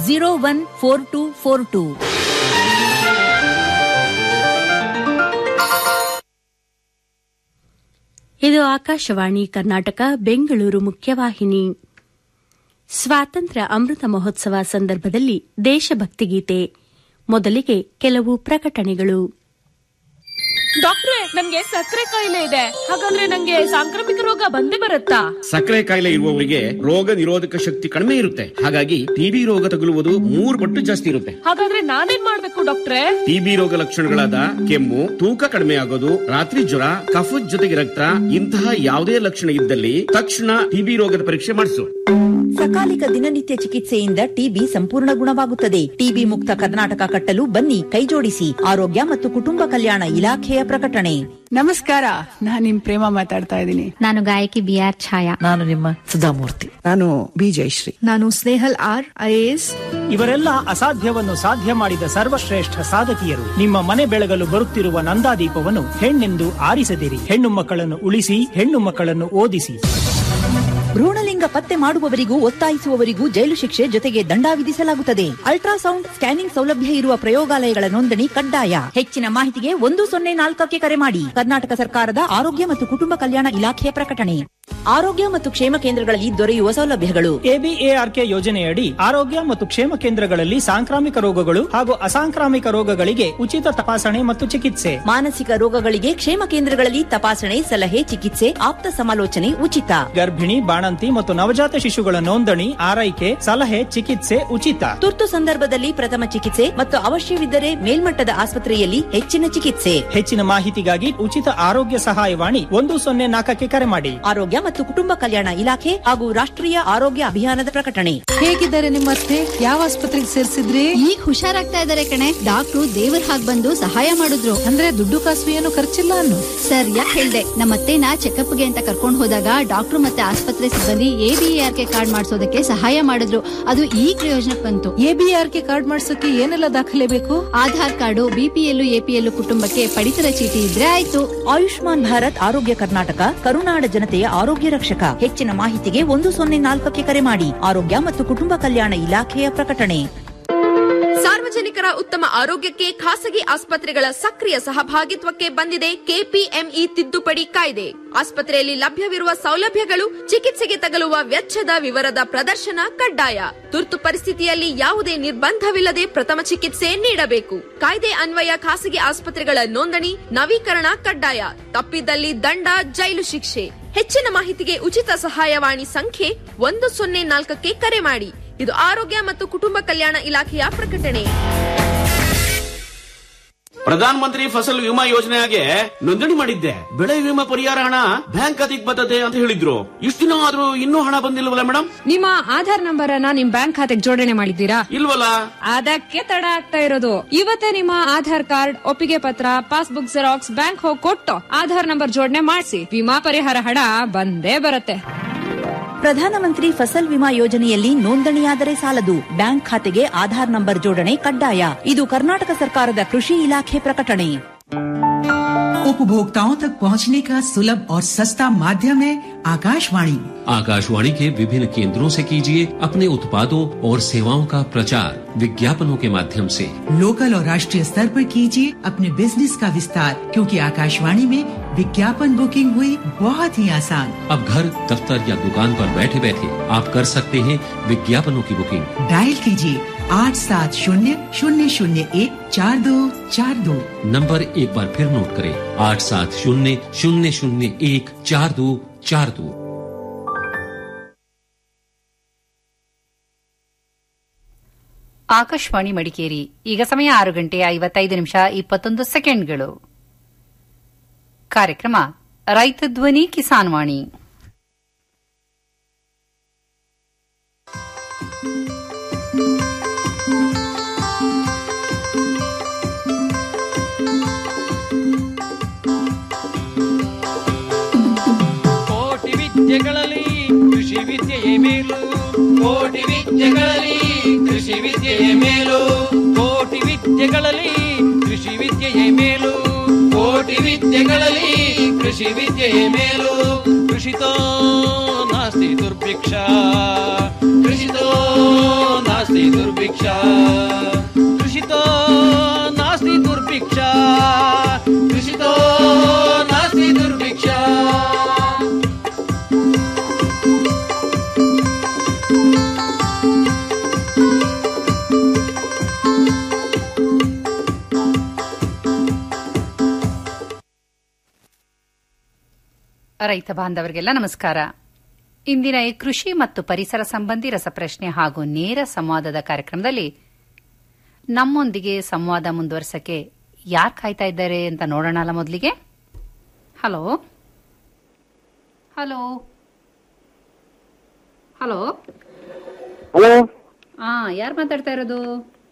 Zero one four two four two ಇದು ಆಕಾಶವಾಣಿ ಕರ್ನಾಟಕ ಬೆಂಗಳೂರು ಮುಖ್ಯವಾಹಿನಿ ಸ್ವಾತಂತ್ರ್ಯ ಅಮೃತ ಮಹೋತ್ಸವ ಸಂದರ್ಭದಲ್ಲಿ ದೇಶಭಕ್ತಿ ಗೀತೆ ಮೊದಲಿಗೆ ಕೆಲವು ಪ್ರಕಟಣೆಗಳು ಡಾಕ್ಟ್ರೆ ನನ್ಗೆ ಸಕ್ಕರೆ ಕಾಯಿಲೆ ಇದೆ ಹಾಗಾದ್ರೆ ನಂಗೆ ಸಾಂಕ್ರಾಮಿಕ ರೋಗ ಬಂದೇ ಬರುತ್ತಾ ಸಕ್ಕರೆ ಕಾಯಿಲೆ ಇರುವವರಿಗೆ ರೋಗ ನಿರೋಧಕ ಶಕ್ತಿ ಕಡಿಮೆ ಇರುತ್ತೆ ಹಾಗಾಗಿ ಟಿಬಿ ರೋಗ ತಗುಲುವುದು ಮೂರು ಪಟ್ಟು ಜಾಸ್ತಿ ಇರುತ್ತೆ ಹಾಗಾದ್ರೆ ನಾನೇನ್ ಮಾಡ್ಬೇಕು ಡಾಕ್ಟ್ರೆ ಟಿಬಿ ರೋಗ ಲಕ್ಷಣಗಳಾದ ಕೆಮ್ಮು ತೂಕ ಕಡಿಮೆ ಆಗೋದು ರಾತ್ರಿ ಜ್ವರ ಕಫದ ಜೊತೆಗೆ ರಕ್ತ ಇಂತಹ ಯಾವುದೇ ಲಕ್ಷಣ ಇದ್ದಲ್ಲಿ ತಕ್ಷಣ ಟಿಬಿ ರೋಗದ ಪರೀಕ್ಷೆ ಮಾಡಿಸು ಸಕಾಲಿಕ ದಿನನಿತ್ಯ ಚಿಕಿತ್ಸೆಯಿಂದ ಟಿಬಿ ಸಂಪೂರ್ಣ ಗುಣವಾಗುತ್ತದೆ ಟಿಬಿ ಮುಕ್ತ ಕರ್ನಾಟಕ ಕಟ್ಟಲು ಬನ್ನಿ ಕೈಜೋಡಿಸಿ ಆರೋಗ್ಯ ಮತ್ತು ಕುಟುಂಬ ಕಲ್ಯಾಣ ಇಲಾಖೆಯ ಪ್ರಕಟಣೆ ನಮಸ್ಕಾರ ನಾನ್ ನಿಮ್ ಪ್ರೇಮ ಮಾತಾಡ್ತಾ ಇದ್ದೀನಿ ನಾನು ಗಾಯಕಿ ಬಿ ಆರ್ ಛಾಯಾ ನಾನು ನಿಮ್ಮ ಸುಧಾಮೂರ್ತಿ ನಾನು ಬಿ ಜಯಶ್ರೀ ನಾನು ಸ್ನೇಹಲ್ ಆರ್ ಐಎಎಸ್ ಇವರೆಲ್ಲ ಅಸಾಧ್ಯವನ್ನು ಸಾಧ್ಯ ಮಾಡಿದ ಸರ್ವಶ್ರೇಷ್ಠ ಸಾಧಕಿಯರು ನಿಮ್ಮ ಮನೆ ಬೆಳಗಲು ಬರುತ್ತಿರುವ ನಂದಾದೀಪವನ್ನು ಹೆಣ್ಣೆಂದು ಆರಿಸದಿರಿ ಹೆಣ್ಣು ಮಕ್ಕಳನ್ನು ಉಳಿಸಿ ಹೆಣ್ಣು ಮಕ್ಕಳನ್ನು ಓದಿಸಿ ಭ್ರೂಣಲಿಂಗ ಪತ್ತೆ ಮಾಡುವವರಿಗೂ ಒತ್ತಾಯಿಸುವವರಿಗೂ ಜೈಲು ಶಿಕ್ಷೆ ಜೊತೆಗೆ ದಂಡ ವಿಧಿಸಲಾಗುತ್ತದೆ ಅಲ್ಟ್ರಾಸೌಂಡ್ ಸ್ಕ್ಯಾನಿಂಗ್ ಸೌಲಭ್ಯ ಇರುವ ಪ್ರಯೋಗಾಲಯಗಳ ನೋಂದಣಿ ಕಡ್ಡಾಯ ಹೆಚ್ಚಿನ ಮಾಹಿತಿಗೆ ಒಂದು ಸೊನ್ನೆ ನಾಲ್ಕಕ್ಕೆ ಕರೆ ಮಾಡಿ ಕರ್ನಾಟಕ ಸರ್ಕಾರದ ಆರೋಗ್ಯ ಮತ್ತು ಕುಟುಂಬ ಕಲ್ಯಾಣ ಇಲಾಖೆಯ ಪ್ರಕಟಣೆ ಆರೋಗ್ಯ ಮತ್ತು ಕ್ಷೇಮ ಕೇಂದ್ರಗಳಲ್ಲಿ ದೊರೆಯುವ ಸೌಲಭ್ಯಗಳು ಎಬಿಎಆರ್ಕೆ ಯೋಜನೆಯಡಿ ಆರೋಗ್ಯ ಮತ್ತು ಕ್ಷೇಮ ಕೇಂದ್ರಗಳಲ್ಲಿ ಸಾಂಕ್ರಾಮಿಕ ರೋಗಗಳು ಹಾಗೂ ಅಸಾಂಕ್ರಾಮಿಕ ರೋಗಗಳಿಗೆ ಉಚಿತ ತಪಾಸಣೆ ಮತ್ತು ಚಿಕಿತ್ಸೆ ಮಾನಸಿಕ ರೋಗಗಳಿಗೆ ಕ್ಷೇಮ ಕೇಂದ್ರಗಳಲ್ಲಿ ತಪಾಸಣೆ ಸಲಹೆ ಚಿಕಿತ್ಸೆ ಆಪ್ತ ಸಮಾಲೋಚನೆ ಉಚಿತ ಗರ್ಭಿಣಿ ಬಾಣಂತಿ ಮತ್ತು ನವಜಾತ ಶಿಶುಗಳ ನೋಂದಣಿ ಆರೈಕೆ ಸಲಹೆ ಚಿಕಿತ್ಸೆ ಉಚಿತ ತುರ್ತು ಸಂದರ್ಭದಲ್ಲಿ ಪ್ರಥಮ ಚಿಕಿತ್ಸೆ ಮತ್ತು ಅವಶ್ಯವಿದ್ದರೆ ಮೇಲ್ಮಟ್ಟದ ಆಸ್ಪತ್ರೆಯಲ್ಲಿ ಹೆಚ್ಚಿನ ಚಿಕಿತ್ಸೆ ಹೆಚ್ಚಿನ ಮಾಹಿತಿಗಾಗಿ ಉಚಿತ ಆರೋಗ್ಯ ಸಹಾಯವಾಣಿ ಒಂದು ಸೊನ್ನೆ ನಾಲ್ಕಕ್ಕೆ ಕರೆ ಮಾಡಿ ಆರೋಗ್ಯ ಮತ್ತು ಕುಟುಂಬ ಕಲ್ಯಾಣ ಇಲಾಖೆ ಹಾಗೂ ರಾಷ್ಟ್ರೀಯ ಆರೋಗ್ಯ ಅಭಿಯಾನದ ಪ್ರಕಟಣೆ ಹೇಗಿದ್ದಾರೆ ನಿಮ್ಮ ಅತ್ತೆ ಯಾವ ಆಸ್ಪತ್ರೆಗೆ ಸೇರಿಸಿದ್ರಿ ಈಗ ಹುಷಾರಾಗ್ತಾ ಇದಾರೆ ಕಣೆ ಡಾಕ್ಟ್ರು ದೇವರ ಹಾಗ್ ಬಂದು ಸಹಾಯ ಮಾಡಿದ್ರು ಅಂದ್ರೆ ದುಡ್ಡು ಕಾಸು ಏನು ಖರ್ಚಿಲ್ಲ ಅನ್ನು ಸರ್ ಯಾಕೆ ಹೇಳ್ದೆ ನಮ್ಮ ಅತ್ತೆನ ಚೆಕಪ್ಗೆ ಅಂತ ಕರ್ಕೊಂಡು ಹೋದಾಗ ಡಾಕ್ಟ್ರು ಮತ್ತೆ ಆಸ್ಪತ್ರೆ ಸಿಬ್ಬಂದಿ ಎಬಿಆರ್ಕೆ ಕಾರ್ಡ್ ಮಾಡಿಸೋದಕ್ಕೆ ಸಹಾಯ ಮಾಡಿದ್ರು ಅದು ಈಗ ಪ್ರಯೋಜನಕ್ಕೆ ಬಂತು ಎಬಿಆರ್ಕೆ ಕಾರ್ಡ್ ಮಾಡ್ಸಕ್ಕೆ ಏನೆಲ್ಲ ದಾಖಲೆ ಬೇಕು ಆಧಾರ್ ಕಾರ್ಡು ಬಿಪಿಎಲ್ ಎಪಿಎಲ್ ಕುಟುಂಬಕ್ಕೆ ಪಡಿತರ ಚೀಟಿ ಇದ್ರೆ ಆಯ್ತು ಆಯುಷ್ಮಾನ್ ಭಾರತ್ ಆರೋಗ್ಯ ಕರ್ನಾಟಕ ಕರುನಾಡ ಜನತೆಯ ಆರೋಗ್ಯ ರಕ್ಷಕ ಹೆಚ್ಚಿನ ಮಾಹಿತಿಗೆ ಒಂದು ಸೊನ್ನೆ ನಾಲ್ಕಕ್ಕೆ ಕರೆ ಮಾಡಿ ಆರೋಗ್ಯ ಮತ್ತು ಕುಟುಂಬ ಕಲ್ಯಾಣ ಇಲಾಖೆಯ ಪ್ರಕಟಣೆ ಸಾರ್ವಜನಿಕರ ಉತ್ತಮ ಆರೋಗ್ಯಕ್ಕೆ ಖಾಸಗಿ ಆಸ್ಪತ್ರೆಗಳ ಸಕ್ರಿಯ ಸಹಭಾಗಿತ್ವಕ್ಕೆ ಬಂದಿದೆ ಕೆಪಿಎಂಇ ತಿದ್ದುಪಡಿ ಕಾಯ್ದೆ ಆಸ್ಪತ್ರೆಯಲ್ಲಿ ಲಭ್ಯವಿರುವ ಸೌಲಭ್ಯಗಳು ಚಿಕಿತ್ಸೆಗೆ ತಗಲುವ ವೆಚ್ಚದ ವಿವರದ ಪ್ರದರ್ಶನ ಕಡ್ಡಾಯ ತುರ್ತು ಪರಿಸ್ಥಿತಿಯಲ್ಲಿ ಯಾವುದೇ ನಿರ್ಬಂಧವಿಲ್ಲದೆ ಪ್ರಥಮ ಚಿಕಿತ್ಸೆ ನೀಡಬೇಕು ಕಾಯ್ದೆ ಅನ್ವಯ ಖಾಸಗಿ ಆಸ್ಪತ್ರೆಗಳ ನೋಂದಣಿ ನವೀಕರಣ ಕಡ್ಡಾಯ ತಪ್ಪಿದಲ್ಲಿ ದಂಡ ಜೈಲು ಶಿಕ್ಷೆ ಹೆಚ್ಚಿನ ಮಾಹಿತಿಗೆ ಉಚಿತ ಸಹಾಯವಾಣಿ ಸಂಖ್ಯೆ ಒಂದು ಸೊನ್ನೆ ನಾಲ್ಕಕ್ಕೆ ಕರೆ ಮಾಡಿ ಇದು ಆರೋಗ್ಯ ಮತ್ತು ಕುಟುಂಬ ಕಲ್ಯಾಣ ಇಲಾಖೆಯ ಪ್ರಕಟಣೆ ಪ್ರಧಾನ ಮಂತ್ರಿ ಫಸಲ್ ವಿಮಾ ಯೋಜನೆಗೆ ನೋಂದಣಿ ಮಾಡಿದ್ದೆ ಬೆಳೆ ವಿಮಾ ಪರಿಹಾರ ಹಣ ಬ್ಯಾಂಕ್ ಖಾತೆಗೆ ಬರ್ತದೆ ಅಂತ ಹೇಳಿದ್ರು ಇಷ್ಟು ದಿನ ಆದ್ರೂ ಇನ್ನೂ ಹಣ ಬಂದಿಲ್ವಲ್ಲ ಮೇಡಮ್ ನಿಮ್ಮ ಆಧಾರ್ ನಂಬರ್ ಅನ್ನ ನಿಮ್ ಬ್ಯಾಂಕ್ ಖಾತೆಗೆ ಜೋಡಣೆ ಮಾಡಿದ್ದೀರಾ ಇಲ್ವಲ್ಲ ಅದಕ್ಕೆ ತಡ ಆಗ್ತಾ ಇರೋದು ಇವತ್ತೇ ನಿಮ್ಮ ಆಧಾರ್ ಕಾರ್ಡ್ ಒಪ್ಪಿಗೆ ಪತ್ರ ಪಾಸ್ಬುಕ್ ಜೆರಾಕ್ಸ್ ಬ್ಯಾಂಕ್ ಹೋಗಿ ಕೊಟ್ಟು ಆಧಾರ್ ನಂಬರ್ ಜೋಡಣೆ ಮಾಡಿಸಿ ವಿಮಾ ಪರಿಹಾರ ಹಣ ಬಂದೇ ಬರುತ್ತೆ ಪ್ರಧಾನಮಂತ್ರಿ ಫಸಲ್ ವಿಮಾ ಯೋಜನೆಯಲ್ಲಿ ನೋಂದಣಿಯಾದರೆ ಸಾಲದು ಬ್ಯಾಂಕ್ ಖಾತೆಗೆ ಆಧಾರ್ ನಂಬರ್ ಜೋಡಣೆ ಕಡ್ಡಾಯ ಇದು ಕರ್ನಾಟಕ ಸರ್ಕಾರದ ಕೃಷಿ ಇಲಾಖೆ ಪ್ರಕಟಣೆ उपभोक्ताओं तक पहुंचने का सुलभ और सस्ता माध्यम है आकाशवाणी आकाशवाणी के विभिन्न केंद्रों से कीजिए अपने उत्पादों और सेवाओं का प्रचार विज्ञापनों के माध्यम से लोकल और राष्ट्रीय स्तर पर कीजिए अपने बिजनेस का विस्तार क्योंकि आकाशवाणी में विज्ञापन बुकिंग हुई बहुत ही आसान अब घर दफ्तर या दुकान पर बैठे बैठे आप कर सकते हैं विज्ञापनों की बुकिंग डायल कीजिए आठ सात शून्य शून्य शून्य एक चार दो चार दो नंबर एक बार फिर नोट करें आठ सात शून्य शून्य शून्य एक चार दो चार दो ಆಕಾಶವಾಣಿ ಮಡಿಕೇರಿ ಈಗ ಸಮಯ ಆರು ಗಂಟೆ ಐವತ್ತೈದು ನಿಮಿಷ ಇಪ್ಪತ್ತೊಂದು ಸೆಕೆಂಡ್ಗಳು ಕಾರ್ಯಕ್ರಮ ರೈತ ಧ್ವನಿ ಕಿಸಾನ್ ವಾಣಿ ಕೋಟಿ ವಿದ್ಯೆಗಳಲ್ಲಿ ಕೃಷಿ ವಿದ್ಯೆಯೇ ಮೇಲು ಕೋಟಿ ವಿದ್ಯೆಗಳಲ್ಲಿ ಕೃಷಿ ವಿದ್ಯೆಯೇ ಮೇಲು ಕೋಟಿ ವಿದ್ಯೆಗಳಲ್ಲಿ ಕೃಷಿ ವಿದ್ಯೆಯೇ ಮೇಲು ಕೋಟಿ ವಿದ್ಯೆಗಳಲ್ಲಿ ಕೃಷಿ ವಿದ್ಯೆಯೇ ಮೇಲು ಕೃಷಿತೋ ನಾಸ್ತಿ ದುರ್ಭಿಕ್ಷ ಕೃಷಿತೋ ನಾಸ್ತಿ ನಾಸ್ತಿ ದುರ್ಭಿಕ್ಷ ಕೃಷಿತೋ ನಾಸ್ತಿ ದುರ್ಭಿಕ್ಷ ಕೃಷಿತೋ ನಾಸ್ತಿ ದುರ್ಭಿಕ್ಷ ರೈತ ಬಾಂಧವರಿಗೆಲ್ಲ ನಮಸ್ಕಾರ ಇಂದಿನ ಈ ಕೃಷಿ ಮತ್ತು ಪರಿಸರ ಸಂಬಂಧಿ ರಸಪ್ರಶ್ನೆ ಹಾಗೂ ನೇರ ಸಂವಾದದ ಕಾರ್ಯಕ್ರಮದಲ್ಲಿ ನಮ್ಮೊಂದಿಗೆ ಸಂವಾದ ಮುಂದುವರ್ಸಕ್ಕೆ ಯಾರು ಕಾಯ್ತಾ ಇದ್ದಾರೆ ಅಂತ ನೋಡೋಣಲ್ಲ ಮೊದಲಿಗೆ ಹಲೋ ಹಲೋ ಹಲೋ ಹಲೋ ಹಾ ಯಾರು ಮಾತಾಡ್ತಾ ಇರೋದು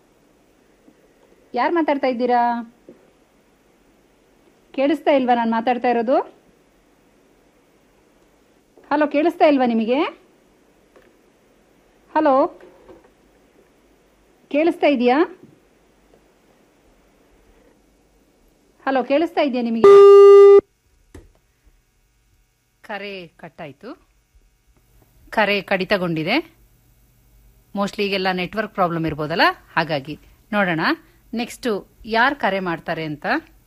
ಯಾರು ಮಾತಾಡ್ತಾ ಇದ್ದೀರಾ ಕೇಳಿಸ್ತಾ ಇಲ್ವಾ ನಾನು ಮಾತಾಡ್ತಾ ಇರೋದು ಹಲೋ ಕೇಳಿಸ್ತಾ ಇಲ್ವಾ ನಿಮಗೆ ಹಲೋ ಕೇಳಿಸ್ತಾ ಇದೆಯಾ ಹಲೋ ಕೇಳಿಸ್ತಾ ಇದೆಯಾ ನಿಮಗೆ ಕರೆ ಕಟ್ಟಾಯ್ತು ಕರೆ ಕಡಿತಗೊಂಡಿದೆ ಮೋಸ್ಟ್ಲಿ ಈಗೆಲ್ಲ ನೆಟ್ವರ್ಕ್ ಪ್ರಾಬ್ಲಮ್ ಇರ್ಬೋದಲ್ಲ ಹಾಗಾಗಿ ನೋಡೋಣ ನೆಕ್ಸ್ಟ್ ಯಾರು ಕರೆ ಮಾಡ್ತಾರೆ ಅಂತ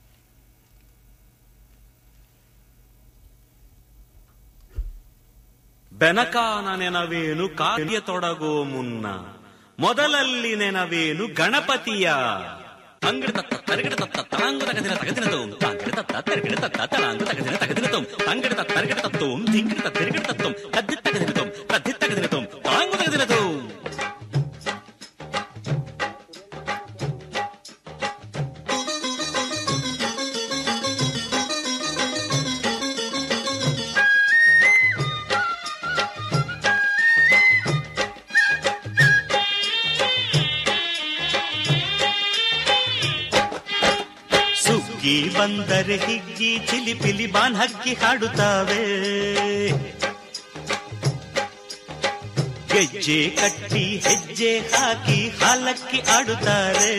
ಬೆನಕಾನ ನೆನವೇನು ಕಾರ್ಯ ತೊಡಗೋ ಮುನ್ನ ಮೊದಲಲ್ಲಿ ನೆನವೇನು ಗಣಪತಿಯ ತಂಗಿಡ ತತ್ತ ತರಗಿಡ ತತ್ತ ತಳಾಂಗು ತಗದಿನ ತಗದಿನ ತೋಂ ತಾಂಗಿಡ ತತ್ತ ತರಗಿಡ ತತ್ತ ತಳಾಂಗು ತಗದಿನ ತಗದಿನ ತೋಂ ತಂಗಿಡ ತತ್ತ ತರಗಿಡ ತತ್ತೋಂ ಧಿಂಗಿಡ ತತ್ತ ತಿರುಗಿಡ ತತ್ತೋಂ ತದ್ದಿ ತಗದಿನ ತೋಂ ತದ್ದಿ ತಗದಿನ ತೋಂ ತಳಾಂಗು ತಗದಿನ ತೋಂ ಸುಗ್ಗಿ ಬಂದರೆ ಹಿಗ್ಗಿ ಚಿಲಿಪಿಲಿ ಬಾನ್ ಹಕ್ಕಿ ಹಾಡುತ್ತಾವೆ ಗೆಜ್ಜೆ ಕಟ್ಟಿ ಹೆಜ್ಜೆ ಹಾಕಿ ಹಾಲಕ್ಕಿ ಆಡುತ್ತಾರೆ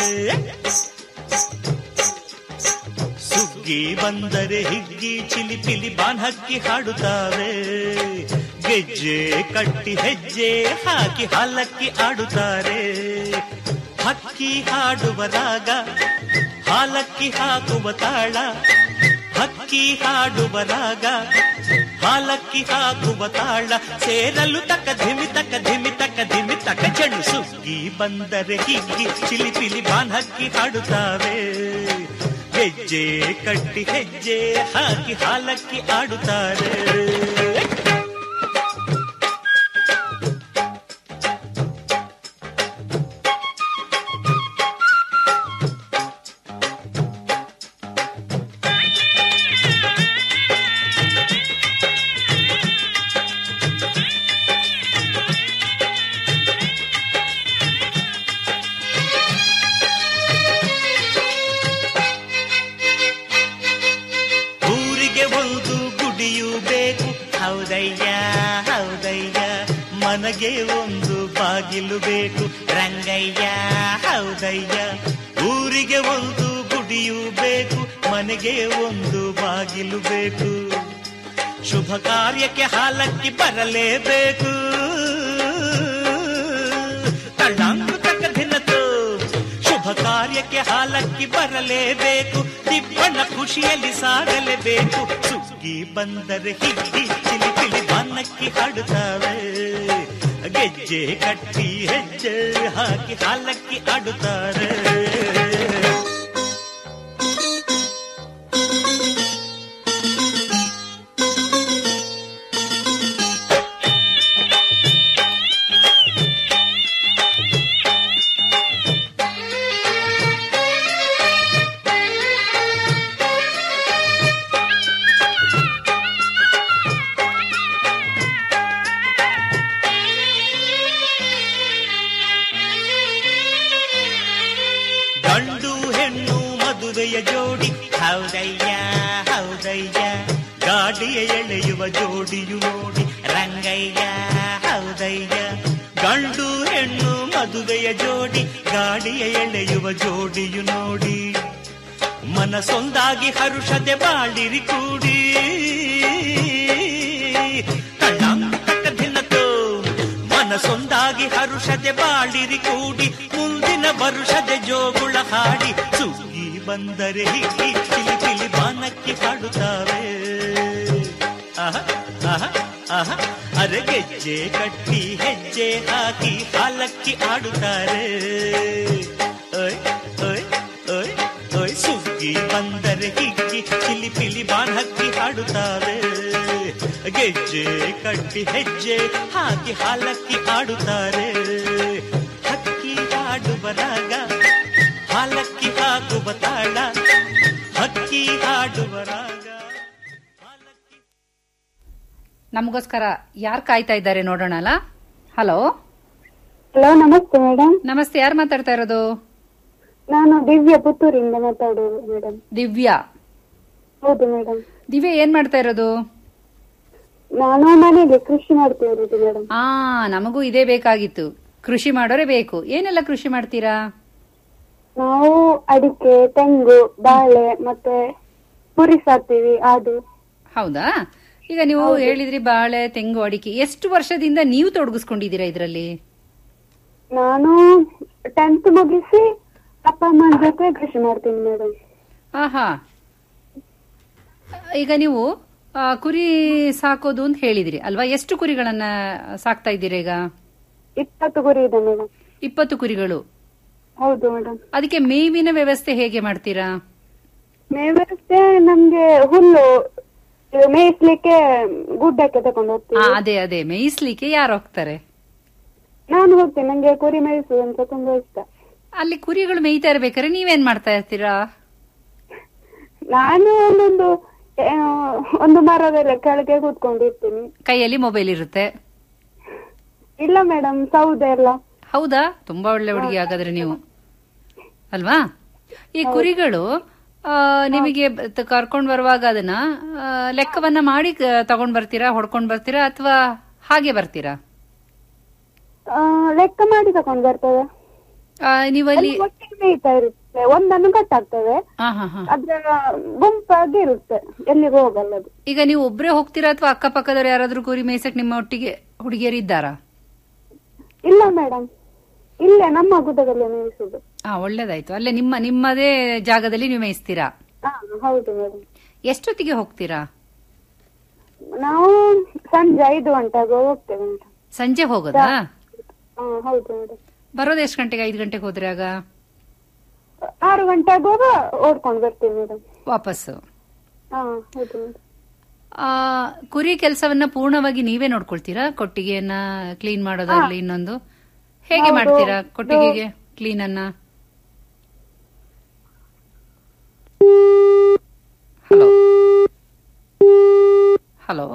ಸುಗ್ಗಿ ಬಂದರೆ ಹಿಗ್ಗಿ ಚಿಲಿಪಿಲಿ ಬಾನ್ ಹಕ್ಕಿ ಹಾಡುತ್ತಾವೆ ಗೆಜ್ಜೆ ಕಟ್ಟಿ ಹೆಜ್ಜೆ ಹಾಕಿ ಹಾಲಕ್ಕಿ ಆಡುತ್ತಾರೆ ಹಕ್ಕಿ ಹಾಡುವ ರಾಗ ಹಾಲಕ್ಕಿ ಹಾಕುವ ತಾಳ ಹಕ್ಕಿ ಹಾಡುವ ರಾಗ ಹಾಲಕ್ಕಿ ಹಾಕುವ ತಾಳ ಸೇರಲು ತಕ್ಕ ಧಿಮಿ ತಕ್ಕ ಧಿಮಿ ತಕ್ಕ ಧಿಮಿ ತಕ್ಕ ಚೆಂಡು ಸುಗ್ಗಿ ಬಂದರೆ ಹಿಗ್ಗಿ ಚಿಲಿಪಿಲಿ ಬಾನ್ ಹಕ್ಕಿ ಹಾಡುತ್ತಾವೆ ಹೆಜ್ಜೆ ಕಟ್ಟಿ ಹೆಜ್ಜೆ ಹಾಕಿ ಹಾಲಕ್ಕಿ ಆಡುತ್ತಾರೆ ಊರಿಗೆ ಒಂದು ಗುಡಿಯು ಬೇಕು ಹೌದಯ್ಯ ಹೌದಯ್ಯ ಮನಗೆ ಒಂದು ಬಾಗಿಲು ಬೇಕು ರಂಗಯ್ಯ ಹೌದಯ್ಯ ಊರಿಗೆ ಒಂದು ಗುಡಿಯು ಬೇಕು ಮನೆಗೆ ಒಂದು ಬಾಗಿಲು ಬೇಕು ಶುಭ ಕಾರ್ಯಕ್ಕೆ ಹಾಲಕ್ಕಿ ಬರಲೇಬೇಕು ತಳ್ಳಾಂಕು ತಕ್ಕ ದಿನತು ಶುಭ ಕಾರ್ಯಕ್ಕೆ ಹಾಲಕ್ಕಿ ಬರಲೇಬೇಕು ದಿಬ್ಬಣ ಖುಷಿಯಲ್ಲಿ ಸಾಗಲೇಬೇಕು ಸುಗ್ಗಿ ಬಂದರೆ ಹಿಗ್ಗಿ ಚಿಲಿಪಿಲಿ ಬನ್ನಕ್ಕಿ ಹಾಡುತ್ತಾವೆ ಗೆಜ್ಜೆ ಕಟ್ಟಿ ಹೆಜ್ಜೆ ಹಾಕಿ ಹಾಲಕ್ಕಿ ಆಡುತ್ತಾರೆ ಗಂಡು ಹೆಣ್ಣು ಮದುವೆಯ ಜೋಡಿ ಹೌದಯ್ಯ ಹೌದಯ್ಯ ಗಾಡಿಯ ಎಳೆಯುವ ಜೋಡಿಯು ನೋಡಿ ರಂಗಯ್ಯ ಹೌದಯ್ಯ ಗಂಡು ಹೆಣ್ಣು ಮದುವೆಯ ಜೋಡಿ ಗಾಡಿಯ ಎಳೆಯುವ ಜೋಡಿಯು ನೋಡಿ ಮನಸೊಂದಾಗಿ ಹರುಷದೆ ಬಾಳಿರಿ ಕೂಡಿ ತಳ್ಳಾಂ ತಕ್ಕ ಭಿನ್ನತು ಮನಸೊಂದಾಗಿ ಹಾಗೆ ಹರುಷದೆ ಬಾಳಿರಿ ಕೂಡಿ ಮುಂದಿನ ವರುಷದೆ ಜೋಗುಳ ಹಾಡಿ ಸುಗ್ಗಿ ಬಂದರೆ ಹಿಗ್ಗಿ ಚಿಲಿ ಚಿಲಿ ಬಾನಕ್ಕೆ ಹಾಡುತ್ತಾವೆ ಆಹ ಆಹ ಆಹ ಅರೆ ಗೆಜ್ಜೆ ಕಟ್ಟಿ ಹೆಜ್ಜೆ ಹಾಕಿ ಹಾಲಕ್ಕಿ ಆಡುತ್ತಾರೆ ಓಯ್ ಓಯ್ ಓಯ್ ಓಯ್ ಸುಗ್ಗಿ ಬಂದರೆ ಹಿಗ್ಗಿ ಚಿಲಿ ಪಿಲಿ ಬಾನಕ್ಕಿ ಹಾಡುತ್ತಾವೆ ಗೆಜ್ಜೆ ಕಟ್ಟಿ ಹೆಜ್ಜೆ ಹಾಕಿ ಹಾಲಕ್ಕಿ ಆಡುತ್ತಾರೆ ಹಕ್ಕಿ ಹಾಡುವ ರಾಗ ಹಾಲಕ್ಕಿ ಹಾಕುವ ತಾಳ ಹಕ್ಕಿ ಹಾಡುವ ರಾಗ ನಮಗೋಸ್ಕರ ಯಾರು ಕಾಯ್ತಾ ಇದ್ದಾರೆ ನೋಡೋಣ ಅಲ್ಲ ಹಲೋ ಹಲೋ ನಮಸ್ತೆ ಮೇಡಮ್ ನಮಸ್ತೆ ಯಾರು ಮಾತಾಡ್ತಾ ಇರೋದು ನಾನು ದಿವ್ಯ ಪುತ್ತೂರಿಂದ ಮಾತಾಡೋದು ಮೇಡಮ್ ದಿವ್ಯಾ ಹೌದು ಮೇಡಮ್ ದಿವ್ಯಾ ಏನ್ ಮಾಡ್ತಾ ಇರೋದು ನಾನು ಮನೆಯಲ್ಲಿ ಕೃಷಿ ಮಾಡ್ತಾ ಇರೋದು ಮೇಡಮ್ ಆ ನಮಗೂ ಇದೇ ಬೇಕಾಗಿತ್ತು ಕೃಷಿ ಮಾಡೋರೆ ಬೇಕು ಏನೆಲ್ಲ ಕೃಷಿ ಮಾಡ್ತೀರಾ ನಾವು ಅಡಿಕೆ ತೆಂಗು ಬಾಳೆ ಮತ್ತೆ ಕುರಿ ಸಾಕ್ತೀವಿ ಆಡು ಹೌದಾ ಈಗ ನೀವು ಹೇಳಿದ್ರಿ ಬಾಳೆ ತೆಂಗು ಅಡಿಕೆ ಎಷ್ಟು ವರ್ಷದಿಂದ ನೀವು ತೊಡಗಿಸ್ಕೊಂಡಿದ್ದೀರಾ ಇದರಲ್ಲಿ ನಾನು ಟೆಂತ್ ಮುಗಿಸಿ ಅಪ್ಪ ಅಮ್ಮನ ಜೊತೆ ಕೃಷಿ ಮಾಡ್ತೀನಿ ಮೇಡಮ್ ಆಹಾ ಈಗ ನೀವು ಆ, ಕುರಿ ಸಾಕೋದು ಅಂತ ಹೇಳಿದ್ರಿ ಅಲ್ವಾ ಎಷ್ಟು ಕುರಿಗಳನ್ನ ಸಾಕ್ತಾ ಇದ್ದೀರಾ ಈಗ ಇಪ್ಪತ್ತು ಕುರಿ ಇದೆ ಮೇಡಮ್ ಇಪ್ಪತ್ತು ಕುರಿಗಳು ಹೌದು ಮೇಡಮ್ ಅದಕ್ಕೆ ಮೇವಿನ ವ್ಯವಸ್ಥೆ ಹೇಗೆ ಮಾಡ್ತೀರಾ ಮೇವಷ್ಟೇ ನಮ್ಗೆ ಹುಲ್ಲು ಇದು ಮೇಯಿಸ್ಲಿಕ್ಕೆ ಗುಡ್ಡಕ್ಕೆ ತಕೊಂಡು ಆ, ಹೋಗ್ತೀವಿ ಅದೇ ಅದೇ ಮೇಯಿಸ್ಲಿಕ್ಕೆ ಯಾರು ಹೋಗ್ತಾರೆ ನಾನು ಹೋಗ್ತೇನೆ ನಂಗೆ ಕುರಿ ಮೇಯಿಸುವುದು ಅಂತ ತುಂಬಾ ಇಷ್ಟ ಅಲ್ಲಿ ಕುರಿಗಳು ಮೇಯ್ತಾ ಇರ್ಬೇಕಾದ್ರೆ ನೀವೇನ್ ಮಾಡ್ತಾ ಇರ್ತೀರಾ ನಾನು ಒಂದೊಂದು ಆ, ಒಂದು ಮರದೆಲ್ಲ ಕೆಳಗೆ ಕೂತ್ಕೊಂಡಿರ್ತೀನಿ ಕೈಯಲ್ಲಿ ಮೊಬೈಲ್ ಇರುತ್ತೆ ಇಲ್ಲ ಮೇಡಮ್ ಸೌದೆ ಎಲ್ಲ ಹೌದಾ ತುಂಬಾ ಒಳ್ಳೆ ಹುಡುಗಿ ಹಾಗಾದ್ರೆ ನೀವು ಅಲ್ವಾ ಈ ಕುರಿಗಳು ಆ, ನಿಮಗೆ ಬ- ಕರ್ಕೊಂಡ್ ಬರುವಾಗ ಅದನ್ನ ಆ, ಲೆಕ್ಕವನ್ನ ಮಾಡಿ ಕ- ತಗೊಂಡ್ ಬರ್ತೀರಾ ಹೊಡ್ಕೊಂಡ್ ಬರ್ತೀರಾ ಅಥವಾ ಹಾಗೆ ಬರ್ತೀರಾ ಆ, ಲೆಕ್ಕ ಮಾಡಿ ತಕೊಂಡು ಬರ್ತವೆ ಆ, ನೀವಲ್ಲಿ ಅಲ್ಲಿ ಒಟ್ಟಿಗೆ ಮೇಯ್ತಾ ಇರುತ್ತೆ ಒಂದನ್ನು ಕಟ್ಟಾಗ್ತವೆ ಹಾ ಹಾ ಹಾ ಅದ್ರ ಗುಂಪಾಗಿ ಇರುತ್ತೆ ಎಲ್ಲಿಗೂ ಹೋಗಲ್ಲ ಅದು ಈಗ ನೀವು ಒಬ್ರೇ ಹೋಗ್ತೀರಾ ಅಥವಾ ಅಕ್ಕಪಕ್ಕದವ್ರು ಯಾರಾದ್ರೂ ಕುರಿ ಮೇಯ್ಸಕ್ ನಿಮ್ಮ ಒಟ್ಟಿಗೆ ಹುಡುಗಿಯರು ಇದ್ದಾರಾ ಇಲ್ಲ ಮೇಡಮ್ ಇಲ್ಲೇ ನಮ್ಮ ಗುಡ್ಡದಲ್ಲಿ ಮೇಯಿಸುದು ಹಾ ಒಳ್ಳೇದಾಯ್ತು ಅಲ್ಲೇ ನಿಮ್ಮ ನಿಮ್ಮದೇ ಜಾಗದಲ್ಲಿ ನೀವು ಮೇಯಿಸ್ತೀರಾ ಹಾ ಹೌದು ಮೇಡಮ್ ಎಷ್ಟೊತ್ತಿಗೆ ಹೋಗ್ತೀರಾ ನಾವು ಸಂಜೆ ಐದು ಗಂಟೆಗೆ ಹೋಗ್ತೇವೆ ಮೇಡಮ್ ಸಂಜೆ ಹೋಗೋದಾ ಹಾ ಹೌದು ಮೇಡಮ್ ಬರೋದು ಎಷ್ಟು ಗಂಟೆಗೆ ಐದು ಗಂಟೆಗೆ ಹೋದ್ರೆ ಆಗ ಆರು ಗಂಟೆ ಆಗುವಾಗ ಓಡ್ಕೊಂಡು ಬರ್ತೀವಿ ಮೇಡಮ್ ವಾಪಸ್ಸು ಹಾ ಹೌದು ಮೇಡಮ್ ಆ ಕುರಿ ಕೆಲಸವನ್ನ ಪೂರ್ಣವಾಗಿ ನೀವೇ ನೋಡ್ಕೊಳ್ತೀರಾ ಕೊಟ್ಟಿಗೆಯನ್ನ ಕ್ಲೀನ್ ಮಾಡೋದಾಗ್ಲಿ ಇನ್ನೊಂದು ಹೇಗೆ ಹೌದು. ಮಾಡ್ತೀರಾ ಕೊಟ್ಟಿಗೆಗೆ ಕ್ಲೀನ್ ಅನ್ನ ಹಲೋ ಹಲೋ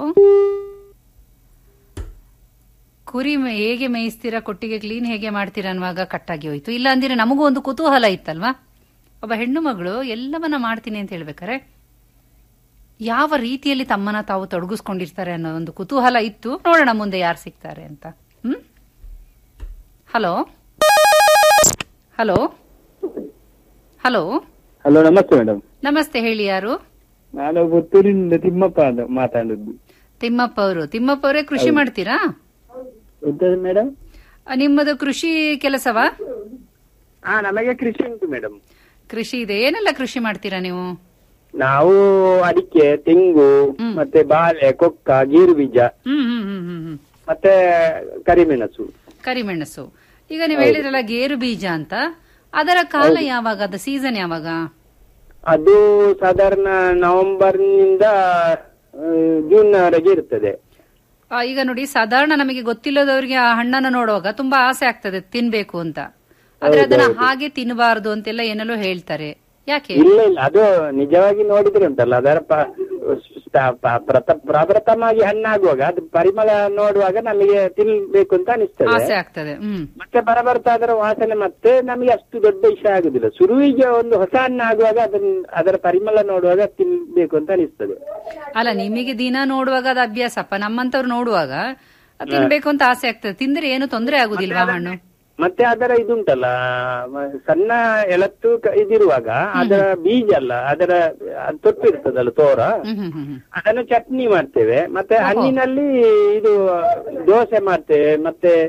ಕುರಿ ಮೇ- ಹೇಗೆ ಮೇಯಿಸ್ತೀರಾ ಕೊಟ್ಟಿಗೆ ಕ್ಲೀನ್ ಹೇಗೆ ಮಾಡ್ತೀರಾ ಅನ್ನುವಾಗ ಕಟ್ಟಾಗಿ ಹೋಯ್ತು ಇಲ್ಲ ಅಂದ್ರೆ ನಮಗೂ ಒಂದು ಕುತೂಹಲ ಇತ್ತಲ್ವಾ ಒಬ್ಬ ಹೆಣ್ಣು ಮಗಳು ಎಲ್ಲವನ್ನ ಮಾಡ್ತೀನಿ ಅಂತ ಹೇಳ್ಬೇಕಾರೆ ಯಾವ ರೀತಿಯಲ್ಲಿ ತಮ್ಮನ್ನ ತಾವು ತೊಡಗಿಸ್ಕೊಂಡಿರ್ತಾರೆ ಅನ್ನೋ ಒಂದು ಕುತೂಹಲ ಇತ್ತು ನೋಡೋಣ ಮುಂದೆ ಯಾರು ಸಿಗ್ತಾರೆ ಅಂತ ಹ್ಮ್ ಹಲೋ ಹಲೋ ಹಲೋ ಹಲೋ ನಮಸ್ತೆ ಮೇಡಮ್ ನಮಸ್ತೆ ಹೇಳಿ ಯಾರು ನಾನು ಪುತ್ತೂರಿನಿಂದ ತಿಮ್ಮಪ್ಪ ಅಂತ ಮಾತಾಡುದು ತಿಮ್ಮಪ್ಪ ಅವರು ತಿಮ್ಮಪ್ಪ ಅವರೇ ಕೃಷಿ ಹೌದು. ಮಾಡ್ತೀರಾ ಎಂತದು ಮೇಡಮ್ ಆ, ನಿಮ್ಮದು ಕೃಷಿ ಕೆಲಸವಾ ಹಾ ನಮಗೆ ಕೃಷಿ ಉಂಟು ಮೇಡಮ್ ಕೃಷಿ ಇದೆ ಏನೆಲ್ಲ ಕೃಷಿ ಮಾಡ್ತೀರಾ ನೀವು ನಾವು ಅಡಿಕೆ ತೆಂಗು ಮತ್ತೆ ಬಾಳೆ ಕೊಕ್ಕ ಗೀರು ಬೀಜ ಹ್ಮ್ ಹ್ಮ್ ಹ್ಮ್ ಹ್ಮ್ ಹ್ಮ್ ಮತ್ತೆ ಕರಿಮೆಣಸು ಕರಿಮೆಣಸು ಈಗ ನೀವು ಹೇಳಿದ್ರಲ್ಲ ಗೇರು ಬೀಜ ಅಂತ ಅದರ ಕಾಲ ಯಾವಾಗ ಅದ ಸೀಸನ್ ಯಾವಾಗ ಅದು ಸಾಧಾರಣ ನವೆಂಬರ್ ನಿಂದ ಜೂನ್ ವರೆಗೆ ಇರ್ತದೆ ಆ, ಈಗ ನೋಡಿ ಸಾಧಾರಣ ನಮಗೆ ಗೊತ್ತಿಲ್ಲದವರಿಗೆ ಆ ಹಣ್ಣನ್ನು ನೋಡುವಾಗ ತುಂಬಾ ಆಸೆ ಆಗ್ತದೆ ತಿನ್ಬೇಕು ಅಂತ ಆದ್ರೆ ಅದನ್ನ ಹಾಗೆ ತಿನ್ನಬಾರದು ಅಂತೆಲ್ಲ ಏನೆಲ್ಲೋ ಹೇಳ್ತಾರೆ ಯಾಕೆ ಇಲ್ಲ ಇಲ್ಲ ಅದು ನಿಜವಾಗಿ ನೋಡಿದ್ರೆ ಉಂಟಲ್ಲ ಅದರ ಪ- ಪ- ಪ- ಪ್ರಥ- ಪ್ರಪ್ರಥಮವಾಗಿ ಹಣ್ಣಾಗುವಾಗ ಅದು ಪರಿಮಳ ನೋಡುವಾಗ ನಮಗೆ ತಿನ್ಬೇಕು ಅಂತ ಅನಿಸ್ತದೆ ಆಸೆ ಆಗ್ತದೆ ಹ್ಮ್ ಮತ್ತೆ ಬರಬರ್ತಾ ಅದರ ವಾಸನೆ ಮತ್ತೆ ನಮಗೆ ಅಷ್ಟು ದೊಡ್ಡ ಇಷ್ಟ ಆಗುದಿಲ್ಲ ಶುರುವಿಗೆ ಒಂದು ಹೊಸ ಹಣ್ಣು ಆಗುವಾಗ ಅದನ್ನ ಅದರ ಪರಿಮಳ ನೋಡುವಾಗ ತಿನ್ಬೇಕು ಅಂತ ಅನಿಸ್ತದೆ ಅಲ್ಲ ನಿಮಗೆ ದಿನ ನೋಡುವಾಗ ಅದು ಅಭ್ಯಾಸಪ್ಪ ನಮ್ಮಂತವ್ರು ನೋಡುವಾಗ ಅದ್ ತಿನ್ಬೇಕು ಅಂತ ಆಸೆ ಆಗ್ತದೆ ತಿಂದ್ರೆ ಏನು ತೊಂದರೆ ಆಗುದಿಲ್ವಾ ಹಣ್ಣು ಮತ್ತೆ ಅದರ ಇದುಂಟಲ್ಲ ಮ- ಸಣ್ಣ ಎಳತ್ತು ಕ- ಇದಿರುವಾಗ ಅದರ ಬೀಜ ಅಲ್ಲ ಅದರ ಅದು ತೊಟ್ಟು ಇರ್ತದಲ್ಲ ತೋರ ಹ್ಮ್ ಹ್ಮ್ ಹ್ಮ್ ಹ್ಮ್. ಅದನ್ನು ಚಟ್ನಿ ಮಾಡ್ತೇವೆ ಮತ್ತೆ ಓಹೋ. ಹಣ್ಣಿನಲ್ಲಿ ಇದು ದೋಸೆ ಮಾಡ್ತೇವೆ ಮತ್ತೆ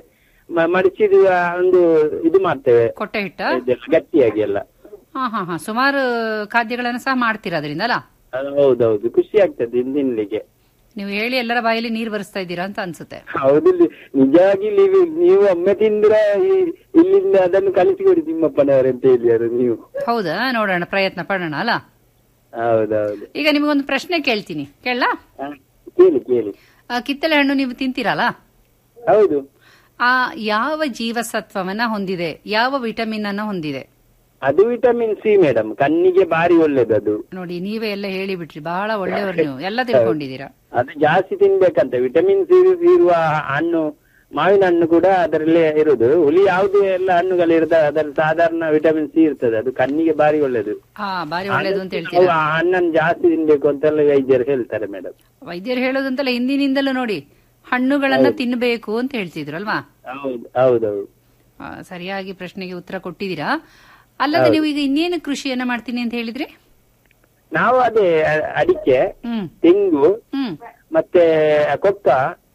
ಮ- ಮಡಚಿದ ಒಂದು ಇದು ಮಾಡ್ತೇವೆ ಕೊಟ್ಟೆ ಹಿಟ್ಟ ಇದೆಲ್ಲ ಗಟ್ಟಿಯಾಗಿ ಎಲ್ಲ ಹಾ ಹಾ ಹಾ ಸುಮಾರು ಖಾದ್ಯಗಳನ್ನು ಸಹ ಮಾಡ್ತೀರಾ ಅದರಿಂದ ಅಲ್ಲ ಅದು ಹೌದೌದು ಖುಷಿ ಆಗ್ತದೆ ಇನ್ ತಿನ್ಲಿಕ್ಕೆ ನೀವು ಹೇಳಿ ಎಲ್ಲರ ಬಾಯಲ್ಲಿ ನೀರು ಬರಿಸ್ತಾ ಇದ್ದೀರಾ ಅಂತ ಅನ್ಸುತ್ತೆ ಹೌದು ಲಿ- ನಿಜವಾಗಿ ನೀವು ನೀವು ಒಮ್ಮೆ ತಿಂದ್ರೆ ಈ- ಇಲ್ಲಿಂದ ಅದನ್ನು ಕಲಿಸಿಕೊಡಿ ತಿಮ್ಮಪ್ಪನವರೇ ಅಂತ ಹೇಳಿಯಾರು ನೀವು ಹೌದಾ ನೋಡೋಣ ಪ್ರಯತ್ನ ಪಡೋಣ ಅಲ್ಲ ಹೌದೌದು ಈಗ ನಿಮಗೊಂದು ಪ್ರಶ್ನೆ ಕೇಳ್ತೀನಿ ಕೇಳಲಾ ಕೇಳಿ ಕೇಳಿ ಆ, ಕಿತ್ತಳೆ ಹಣ್ಣು ನೀವು ತಿಂತೀರಲ್ಲ ಹೌದು ಆ ಯಾವ ಜೀವಸತ್ವವನ್ನ ಹೊಂದಿದೆ ಯಾವ ವಿಟಮಿನ್ ಅನ್ನ ಹೊಂದಿದೆ ಅದು ವಿಟಮಿನ್ ಸಿ ಮೇಡಮ್ ಕಣ್ಣಿಗೆ ಬಾರಿ ಒಳ್ಳೇದು ಅದು ನೋಡಿ ನೀವೇ ಎಲ್ಲ ಹೇಳಿಬಿಟ್ರಿ ಬಹಳ ಒಳ್ಳೆಯವರು ನೀವು ಎಲ್ಲ ತಿಳ್ಕೊಂಡಿದ್ದೀರಾ ಅದು ಜಾಸ್ತಿ ತಿನ್ಬೇಕಂತ ವಿಟಮಿನ್ ಸಿ ಇರುವ ಹಣ್ಣು ಮಾವಿನ ಹಣ್ಣು ಕೂಡ ಅದರಲ್ಲೇ ಇರುದು ಹುಳಿ ಯಾವ್ದು ಎಲ್ಲ ಹಣ್ಣುಗಳು ಇರ್ತದೆ ಅದರಲ್ಲಿ ಸಾಧಾರಣ ವಿಟಮಿನ್ ಸಿ ಇರ್ತದೆ ಅದು ಕಣ್ಣಿಗೆ ಬಾರಿ ಒಳ್ಳೇದು ಹಾ ಬಾರಿ ಒಳ್ಳೇದು ಅಂತ ನಾವು ಹೇಳ್ತೀರಾ ಆ ಹಣ್ಣನ್ನು ಜಾಸ್ತಿ ತಿನ್ಬೇಕು ಅಂತೆಲ್ಲ ವೈದ್ಯರು ಹೇಳ್ತಾರೆ ಮೇಡಮ್ ವೈದ್ಯರು ಹೇಳೋದಂತಲ್ಲ ಹಿಂದಿನಿಂದಲೂ ನೋಡಿ ಹಣ್ಣುಗಳನ್ನ ತಿನ್ನಬೇಕು ಅಂತ ಹೇಳ್ತಿದ್ರು ಅಲ್ವಾ ಹೌದು ಹೌದೌದು ಆ, ಸರಿಯಾಗಿ ಪ್ರಶ್ನೆಗೆ ಉತ್ತರ ಕೊಟ್ಟಿದ್ದೀರಾ ಅಲ್ಲದೆ ನೀವು ಈಗ ಇನ್ನೇನು ಕೃಷಿಯನ್ನ ಮಾಡ್ತೀನಿ ಅಂತ ಹೇಳಿದ್ರಿ ನಾವು ಅದೇ ಅ- ಅಡಿಕೆ ಹ್ಮ್ ತೆಂಗು ಹ್ಮ್ ಮತ್ತೆ ಕೊಕ್ಕ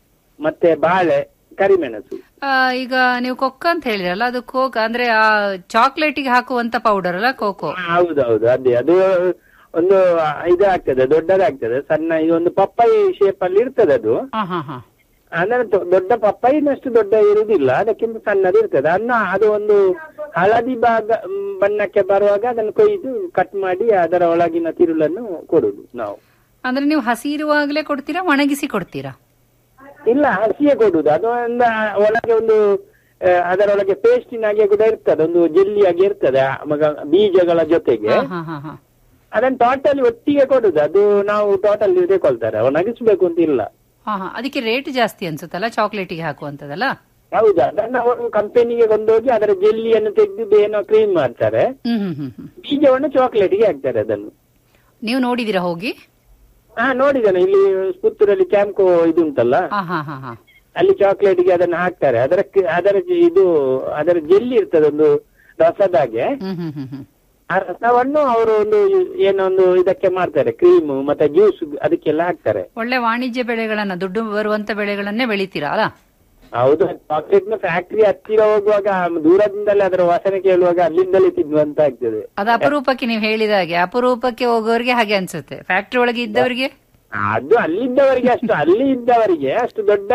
ಮತ್ತೆ ಬಾಳೆ ಕರಿಮೆಣಸು ಆ, ಈಗ ನೀವು ಕೊಕ್ಕ ಅಂತ ಹೇಳಿದ್ರಲ್ಲ ಅದು ಕೋಕ್ ಅಂದ್ರೆ ಆ ಚಾಕ್ಲೇಟಿಗೆ ಹಾಕುವಂತ ಪೌಡರ್ ಅಲ್ಲ ಕೋಕೋ ಹೌದೌದು ಅದೇ ಅದು ಒಂದು ಇದು ಆಗ್ತದೆ ದೊಡ್ಡದಾಗ್ತದೆ ಸಣ್ಣ ಇದು ಒಂದು ಪಪ್ಪಾಯಿ ಶೇಪ್ ಅಲ್ಲಿ ಇರ್ತದೆ ಅದು ಹಾ ಹಾ ಹಾ ಅಂದ್ರೆ ದೊ- ದೊಡ್ಡ ಪಪ್ಪಾಯಿನಷ್ಟು ದೊಡ್ಡ ಇರುವುದಿಲ್ಲ ಅದಕ್ಕಿಂತ ಸಣ್ಣದು ಇರ್ತದೆ ಅನ್ನ ಅದು ಒಂದು ಹಳದಿ ಭಾಗ ಮ್, ಬಣ್ಣಕ್ಕೆ ಬರುವಾಗ ಅದನ್ನು ಕೊಯ್ದು ಕಟ್ ಮಾಡಿ ಅದರ ಒಳಗಿನ ತಿರುಳನ್ನು ಕೊಡುದು ನಾವು ಅಂದ್ರೆ ನೀವು ಹಸಿ ಇರುವಾಗಲೇ ಕೊಡ್ತೀರಾ ಒಣಗಿಸಿ ಕೊಡ್ತೀರಾ ಇಲ್ಲ ಹಸಿಯೇ ಕೊಡುದು ಅದು ಒಂದು ಒಳಗೆ ಒಂದು ಆ, ಅದರೊಳಗೆ ಪೇಸ್ಟಿನಾಗೆ ಕೂಡ ಇರ್ತದೆ ಒಂದು ಜೆಲ್ಲಿಯಾಗಿ ಇರ್ತದೆ ಆ ಮಗ ಬೀಜಗಳ ಜೊತೆಗೆ ಹಾ ಹಾ ಹಾ ಹಾ ಅದನ್ನು ಟೋಟಲಿ ಒಟ್ಟಿಗೆ ಕೊಡುದು ಅದು ನಾವು ಟೋಟಲ್ ತೆಕೊಳ್ತಾರೆ ಒಣಗಿಸ್ಬೇಕು ಅಂತ ಇಲ್ಲ ಹಾ ಹಾ ಅದಕ್ಕೆ ರೇಟ್ ಜಾಸ್ತಿ ಅನ್ಸುತ್ತಲ್ಲ ಚಾಕ್ಲೇಟಿಗೆ ಹಾಕುವಂತದಲ್ಲ ಹೌದು ಅದನ್ನ ಅವರು ಕಂಪನಿಗೆ ಕೊಂಡೋಗಿ ಅದರ ಜೆಲ್ಲಿಯನ್ನು ತೆಗೆದು ಏನೋ ಕ್ರೀಮ್ ಮಾಡ್ತಾರೆ ಹ್ಮ್ ಹ್ಮ್ ಹ್ಮ್ ಹ್ಮ್ ಬೀಜವನ್ನು ಚಾಕ್ಲೇಟ್ಗೆ ಹಾಕ್ತಾರೆ ಅದನ್ನು ನೀವು ನೋಡಿದಿರಾ ಹೋಗಿ ಹಾ ನೋಡಿದ್ದೇನೆ ಇಲ್ಲಿ ಪುತ್ತೂರಲ್ಲಿ ಕ್ಯಾಂಪ್ಕೋ ಇದು ಉಂಟಲ್ಲ ಹಾ ಹಾ ಹಾ ಹಾ ಅಲ್ಲಿ ಚಾಕ್ಲೇಟ್ಗೆ ಅದನ್ನ ಹಾಕ್ತಾರೆ ಅದರ ಕ- ಅದರ ಜಿ- ಇದು ಅದರ ಜೆಲ್ಲಿ ಇರ್ತದೆ ಒಂದು ರಸದಾಗೆ ಹ್ಮ್ ಹ್ಮ್ ಹ್ಮ್ ಹ್ಮ್ ಆ ರಸವನ್ನು ಅವರು ಒಂದು ಏನೋ ಒಂದು ಇದಕ್ಕೆ ಮಾಡ್ತಾರೆ ಕ್ರೀಮ್ ಮತ್ತೆ ಜ್ಯೂಸ್ ಅದಕ್ಕೆಲ್ಲ ಹಾಕ್ತಾರೆ ಒಳ್ಳೆ ವಾಣಿಜ್ಯ ಬೆಳೆಗಳನ್ನ ದುಡ್ಡು ಬರುವಂತ ಬೆಳೆಗಳನ್ನೇ ಬೆಳಿತೀರಾ ಅಲ್ಲ ಹೌದು ಚಾಕ್ಲೇಟ್ ನ ಫ್ಯಾಕ್ಟರಿ ಹತ್ತಿರ ಹೋಗುವಾಗ ದೂರದಿಂದಲೇ ಅದರ ವಾಸನೆ ಕೇಳುವಾಗ ಅಲ್ಲಿಂದಲೇ ತಿನ್ನುವಂತ ಆಗ್ತದೆ ಅದು ಅಪರೂಪಕ್ಕೆ ನೀವು ಹೇಳಿದ ಹಾಗೆ ಅಪರೂಪಕ್ಕೆ ಹೋಗೋರಿಗೆ ಹಾಗೆ ಅನ್ಸುತ್ತೆ ಫ್ಯಾಕ್ಟ್ರಿ ಒಳಗೆ ಇದ್ದವರಿಗೆ ಅದು ಅಲ್ಲಿದ್ದವರಿಗೆ ಅಷ್ಟು ಅಲ್ಲಿ ಇದ್ದವರಿಗೆ ಅಷ್ಟು ದೊಡ್ಡ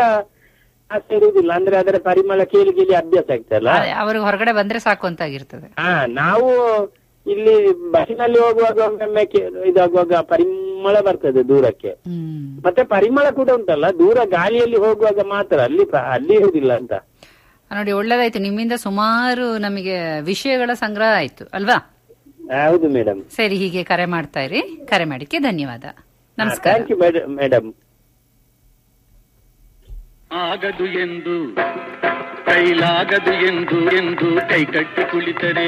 ಆಸೆ ಇರುವುದಿಲ್ಲ ಅಂದ್ರೆ ಅದರ ಪರಿಮಳ ಕೇಳಿ ಕೇಳಿ ಅಭ್ಯಾಸ ಆಗ್ತಲ್ಲ ಅವ್ರಿಗೆ ಹೊರಗಡೆ ಬಂದ್ರೆ ಸಾಕು ಅಂತಾಗಿರ್ತದೆ ಹಾ ನಾವು ಇಲ್ಲಿ ಬಸ್ಸಿನಲ್ಲಿ ಹೋಗುವಾಗ ಒಮ್ಮೊಮ್ಮೆ ಕೇ- ಇದಾಗುವಾಗ ಪರಿಮಳ ಬರ್ತದೆ ದೂರಕ್ಕೆ ಮತ್ತೆ ಪರಿಮಳ ಕೂಡ ಉಂಟಲ್ಲ ದೂರ ಗಾಳಿಯಲ್ಲಿ ಹೋಗುವಾಗ ಮಾತ್ರ ಅಲ್ಲಿ ಪ- ಅಲ್ಲಿ ಇರುವುದಿಲ್ಲ ಅಂತ ನೋಡಿ ಒಳ್ಳೇದಾಯ್ತು ನಿಮ್ಮಿಂದ ಸುಮಾರು ನಮಗೆ ವಿಷಯಗಳ ಸಂಗ್ರಹ ಆಯ್ತು ಅಲ್ವಾ ಹೌದು ಮೇಡಮ್ ಸರಿ ಹೀಗೆ ಕರೆ ಮಾಡ್ತಾ ಇರಿ ಕರೆ ಮಾಡಿಕ್ಕೆ ಧನ್ಯವಾದ ನಮಸ್ಕಾರ ಥ್ಯಾಂಕ್ ಯು ಮೇಡಮ್ ಆಗದು ಎಂದು ಕೈಲಾಗದು ಎಂದು ಎಂದು ಕೈಕಟ್ಟಿ ಕುಳಿತರೆ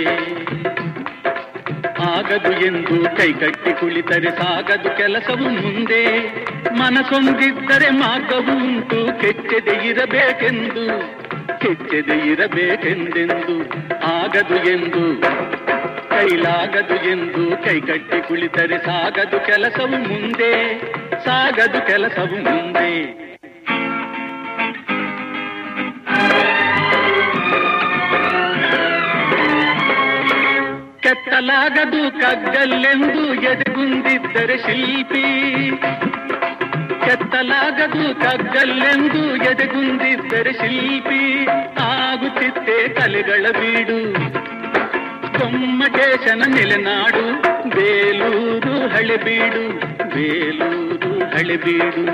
ಆಗದು ಎಂದು ಕೈಕಟ್ಟಿ ಕುಳಿತರೆ ಸಾಗದು ಕೆಲಸವು ಮುಂದೆ ಮನಸೊಂದಿದ್ದರೆ ಮಾರ್ಗವು ಉಂಟು ಕೆಚ್ಚದೆ ಇರಬೇಕೆಂದು ಕೆಚ್ಚದೆ ಇರಬೇಕೆಂದೆಂದು ಆಗದು ಎಂದು ಕೈಲಾಗದು ಎಂದು ಕೈಕಟ್ಟಿ ಕುಳಿತರೆ ಸಾಗದು ಕೆಲಸವು ಮುಂದೆ ಸಾಗದು ಕೆಲಸವು ಮುಂದೆ ಕೆತ್ತಲಾಗದು ಕಗ್ಗಲ್ಲೆಂದು ಎದೆಗುಂದಿದ್ದರೆ ಶಿಲ್ಪಿ ಕೆತ್ತಲಾಗದು ಕಗ್ಗಲ್ಲೆಂದು ಎದೆಗುಂದಿದ್ದರೆ ಶಿಲ್ಪಿ ಆಗುತ್ತಿತ್ತೆ ಕಲೆಗಳ ಬೀಡು ಗೊಮ್ಮಟೇಶನ ನೆಲೆನಾಡು ಬೇಲೂರು ಹಳೆಬೀಡು ಬೇಲೂರು ಹಳೆಬೀಡು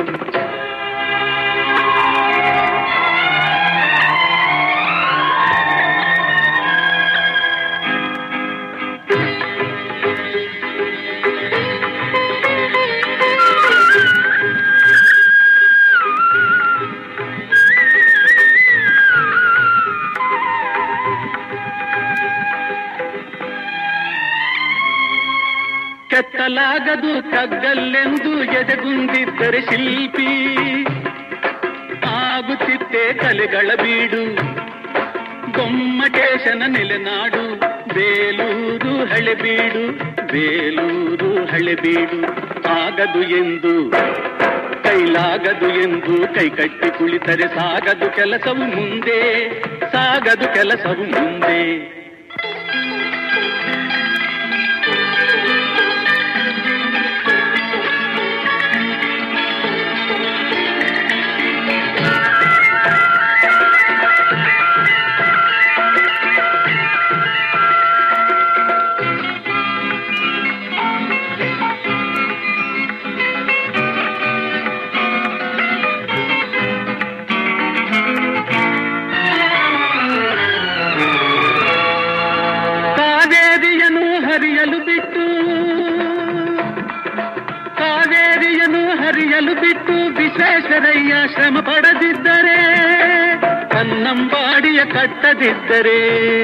ಕೆತ್ತಲಾಗದು ಕಗ್ಗಲ್ಲೆಂದು ಎದೆಗುಂದಿದ್ದರೆ ಶಿಲ್ಪಿ ಆಗುತ್ತಿತ್ತೆ ಕಲೆಗಳ ಬೀಡು ಗೊಮ್ಮಟೇಶನ ನೆಲೆನಾಡು ಬೇಲೂರು ಹಳೆಬೀಡು ಬೇಲೂರು ಹಳೆಬೀಡು ಆಗದು ಎಂದು ಕೈಲಾಗದು ಎಂದು ಕೈಕಟ್ಟಿ ಕುಳಿತರೆ ಸಾಗದು ಕೆಲಸವು ಮುಂದೆ ಸಾಗದು ಕೆಲಸವು ಮುಂದೆ ಕಾವೇರಿಯನ್ನು ಹರಿಯಲು ಬಿಟ್ಟು ಕಾವೇರಿಯನ್ನು ಹರಿಯಲು ಬಿಟ್ಟು ವಿಶ್ವೇಶ್ವರಯ್ಯ ಶ್ರಮ ಪಡದಿದ್ದರೆ ಕನ್ನಂಬಾಡಿಯ ಕಟ್ಟದಿದ್ದರೆ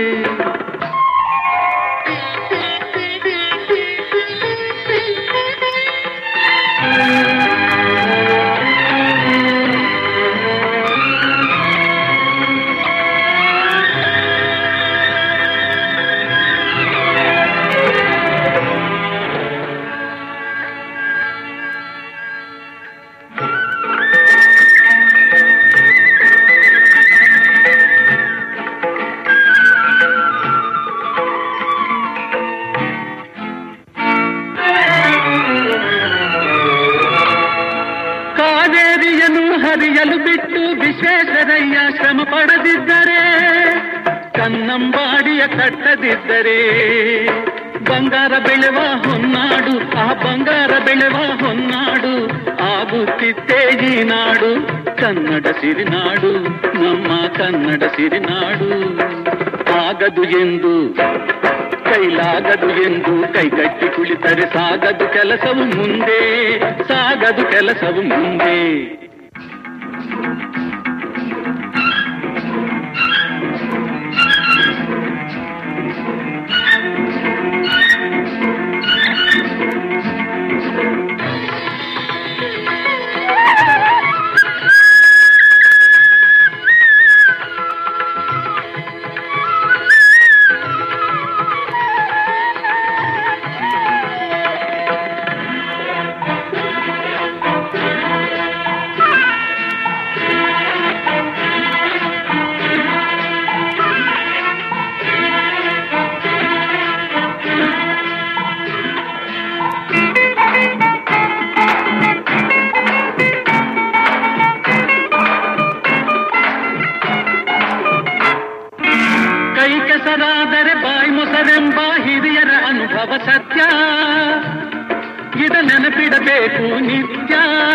ಕಾವೇರಿಯನ್ನು ಹರಿಯಲು ಬಿಟ್ಟು ವಿಶ್ವೇಶ್ವರಯ್ಯ ಶ್ರಮ ಪಡದಿದ್ದರೆ ಕನ್ನಂಬಾಡಿಯ ಕಟ್ಟದಿದ್ದರೆ ಬಂಗಾರ ಬೆಳೆವ ಹೊನ್ನಾಡು ಆ ಬಂಗಾರ ಬೆಳೆವ ಹೊನ್ನಾಡು ಆಗುತ್ತಿತ್ತೇ ಈ ನಾಡು ಕನ್ನಡ ಸಿರಿನಾಡು ನಮ್ಮ ಕನ್ನಡ ಸಿರಿನಾಡು ಆಗದು ಎಂದು ಕೈಲಾಗದು ಎಂದು ಕೈಗಟ್ಟಿ ಕುಳಿತರೆ ಸಾಗದು ಕೆಲಸವು ಮುಂದೆ ಸಾಗದು ಕೆಲಸವು ಮುಂದೆ ಕೈ ಕೆಸರಾದರೆ ಬಾಯಿ ಮೊಸರೆಂಬ ಹಿರಿಯರ ಅನುಭವ ಸತ್ಯ ಇದ ನೆನಪಿಡಬೇಕು ನಿತ್ಯ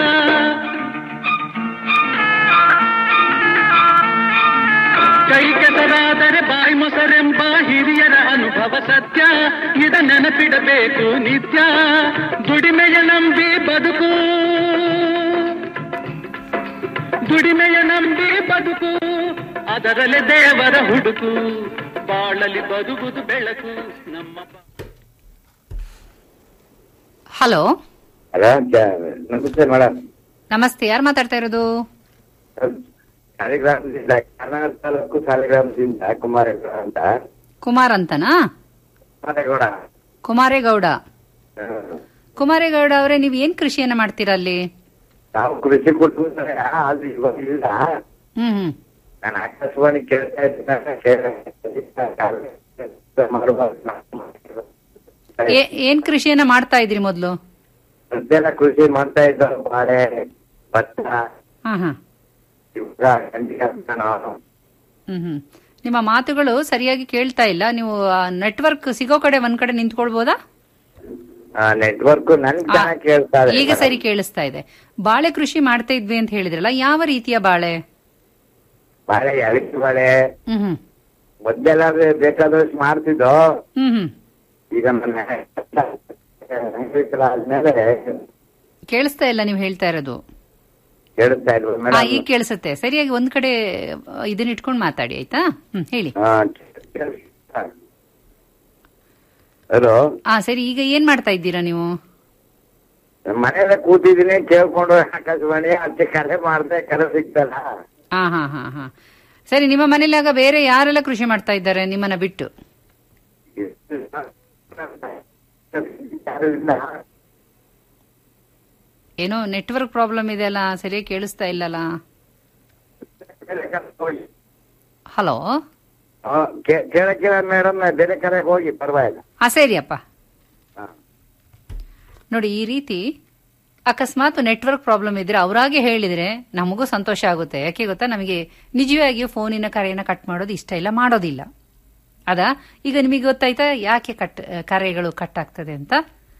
ಕೈ ಕೆಸರಾದರೆ ಬಾಯಿ ಮೊಸರೆಂಬ ಹಿರಿಯರ ಅನುಭವ ಸತ್ಯ ಇದ ನೆನಪಿಡಬೇಕು ನಿತ್ಯ ದುಡಿಮೆಯ ನಂಬಿ ಬದುಕು ದುಡಿಮೆಯ ನಂಬಿ ಬದುಕು ಅದರಲ್ಲಿ ದೇವರ ಹುಡುಕು ಬಾಳಲಿ ಬದುಕುದು ಬೆಳಕು ನಮ್ಮ ಹಲೋ ಹಲೋ ನಮಸ್ತೆ ಮೇಡಮ್ ನಮಸ್ತೆ ಯಾರು ಮಾತಾಡ್ತಾ ಇರೋದು ಸಾಲಿಗ್ರಾಮದಿಂದ ಕರ್ನಾಟಕ ತಾಲೂಕು ಸಾಲಿಗ್ರಾಮದಿಂದ ಕುಮಾರೇಗೌಡ ಅಂತ ಕುಮಾರ್ ಅಂತನಾ ಕುಮಾರೇಗೌಡ ಕುಮಾರೇಗೌಡ ಕುಮಾರೇಗೌಡ ಅವರೇ ನೀವು ಏನ್ ಕೃಷಿಯನ್ನ ಮಾಡ್ತೀರಾ ಅಲ್ಲಿ ನಾವು ಕೃಷಿ ಕೊಟ್ಟಿದ್ದಾರೆ ಆದ್ರೆ ಇವಾಗ ಇಲ್ಲ ಹ್ಮ್ ಹ್ಮ್ ನಾನು ಆಕಾಶವಾಣಿ ಕೇಳ್ತಾ ಇದ್ದೀನಿ ಏ- ಏನ್ ಕೃಷಿಯನ್ನ ಮಾಡ್ತಾ ಇದ್ರಿ ಮೊದ್ಲು ಮಧ್ಯಾಹ್ನ ಕೃಷಿ ಮಾಡ್ತಾ ಇದ್ದಾರೆ ಬಾಳೆ ಭತ್ತ ಹಾ ಹಾ ಇವಾಗ ಗಂಜಿಗೆ ಹಾಕ್ತಾ ನಾನು ಹ್ಮ್ ಹ್ಮ್ ನಿಮ್ಮ ಮಾತುಗಳು ಸರಿಯಾಗಿ ಕೇಳ್ತಾ ಇಲ್ಲ ನೀವು ನೆಟ್ವರ್ಕ್ ಸಿಗೋ ಕಡೆ ಒಂದ್ ಕಡೆ ನಿಂತ್ಕೊಳ್ಬೋದಾ ನೆಟ್ವರ್ಕ್ ನನ್ಗೆ ಚೆನ್ನಾಗಿ ಕೇಳ್ತಾ ಇದೆ ಈಗ ಸರಿ ಕೇಳಿಸ್ತಾ ಇದೆ ಬಾಳೆ ಕೃಷಿ ಮಾಡ್ತಾ ಇದ್ವಿ ಅಂತ ಹೇಳಿದ್ರಲ್ಲ ಯಾವ ರೀತಿಯ ಬಾಳೆ ಬಾಳೆ ಎಳಕಿ ಬಾಳೆ ಹ್ಮ್ ಹ್ಮ್ ಮೊದ್ಲೆಲ್ಲ ಬೇಕಾದಷ್ಟು ಮಾಡ್ತಿದ್ದೋ ಹ್ಮ್ ಹ್ಮ್ ಈಗ ನನ್ನ ಅಂಗವಿಕಲ ಆದ್ಮೇಲೆ ಕೇಳಿಸ್ತಾ ಇಲ್ಲ ನೀವು ಹೇಳ್ತಾ ಇರೋದು ಕೇಳುತ್ತಾ ಇಲ್ವ ಹಾ ಮೇಡಮ್ ಈಗ ಕೇಳಿಸುತ್ತೆ ಸರಿಯಾಗಿ ಒಂದ್ ಕಡೆ ಆ, ಇದನ್ನ ಇಟ್ಕೊಂಡು ಮಾತಾಡಿ ಆಯ್ತಾ ಹ್ಮ್ ಹೇಳಿ ಹಲೋ ಆ ಸರಿ ಈಗ ಏನ್ ಮಾಡ್ತಾ ಇದ್ದೀರಾ ನೀವು ಮನೇಲೆ ಕೂತಿದ್ದೀನಿ ಕೇಳ್ಕೊಂಡು ಆಕಾಶವಾಣಿ ಅದಕ್ಕೆ ಕರೆ ಮಾಡ್ದೆ ಕರೆ ಸಿಗ್ತಲ್ಲ ಹಾ ಹಾ ಹಾ ಹಾ ಸರಿ ನಿಮ್ಮ ಮನೇಲಿ ಆಗ ಬೇರೆ ಯಾರೆಲ್ಲ ಕೃಷಿ ಮಾಡ್ತಾ ಇದ್ದಾರೆ ನಿಮ್ಮನ್ನ ಬಿಟ್ಟು ಏನೋ ನೆಟ್ವರ್ಕ್ ಪ್ರಾಬ್ಲಮ್ ಇದೆಯಲ್ಲ ಸರಿಯಾಗಿ ಕೇಳಿಸ್ತಾ ಇಲ್ಲಲ್ಲ ಹಲೋ ಕೇಳ ಕೇಳ ಮೇಡಮ್ ಬೇರೆ ಕಡೆ ಹೋಗಿ ಪರವಾಗಿಲ್ಲ ಹಾ ಸರಿಯಪ್ಪ ನೋಡಿ ಈ ರೀತಿ ಅಕಸ್ಮಾತ್ ನೆಟ್ವರ್ಕ್ ಪ್ರಾಬ್ಲಮ್ ಇದ್ರೆ ಅವರಾಗೆ ಹೇಳಿದ್ರೆ ನಮಗೂ ಸಂತೋಷ ಆಗುತ್ತೆ ಯಾಕೆ ಗೊತ್ತಾ ನಮಗೆ ನಿಜವಾಗಿಯೂ ಫೋನಿನ ಕರೆಯನ್ನು ಕಟ್ ಮಾಡೋದು ಇಷ್ಟ ಇಲ್ಲ ಮಾಡೋದಿಲ್ಲ ಅದಾ ಈಗ ನಿಮಗೆ ಗೊತ್ತಾಯ್ತಾ ಯಾಕೆ ಕಟ್ ಕರೆಗಳು ಕಟ್ ಆಗ್ತದೆ ಅಂತ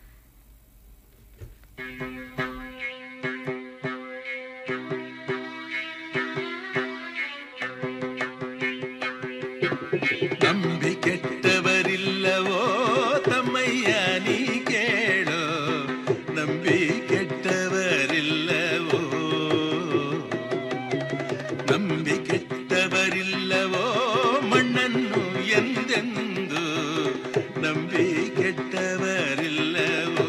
ನಂಬಿ ಕೆಟ್ಟವರಿಲ್ಲವೋ ತಮ್ಮಯ್ಯ ನೀ ಕೇಳೋ ನಂಬಿ ಕೆಟ್ಟವರಿಲ್ಲವೋ ನಂಬಿ ಕೆಟ್ಟವರಿಲ್ಲವೋ ಮಣ್ಣನ್ನು ಎಂದೆಂದು ನಂಬಿ ಕೆಟ್ಟವರಿಲ್ಲವೋ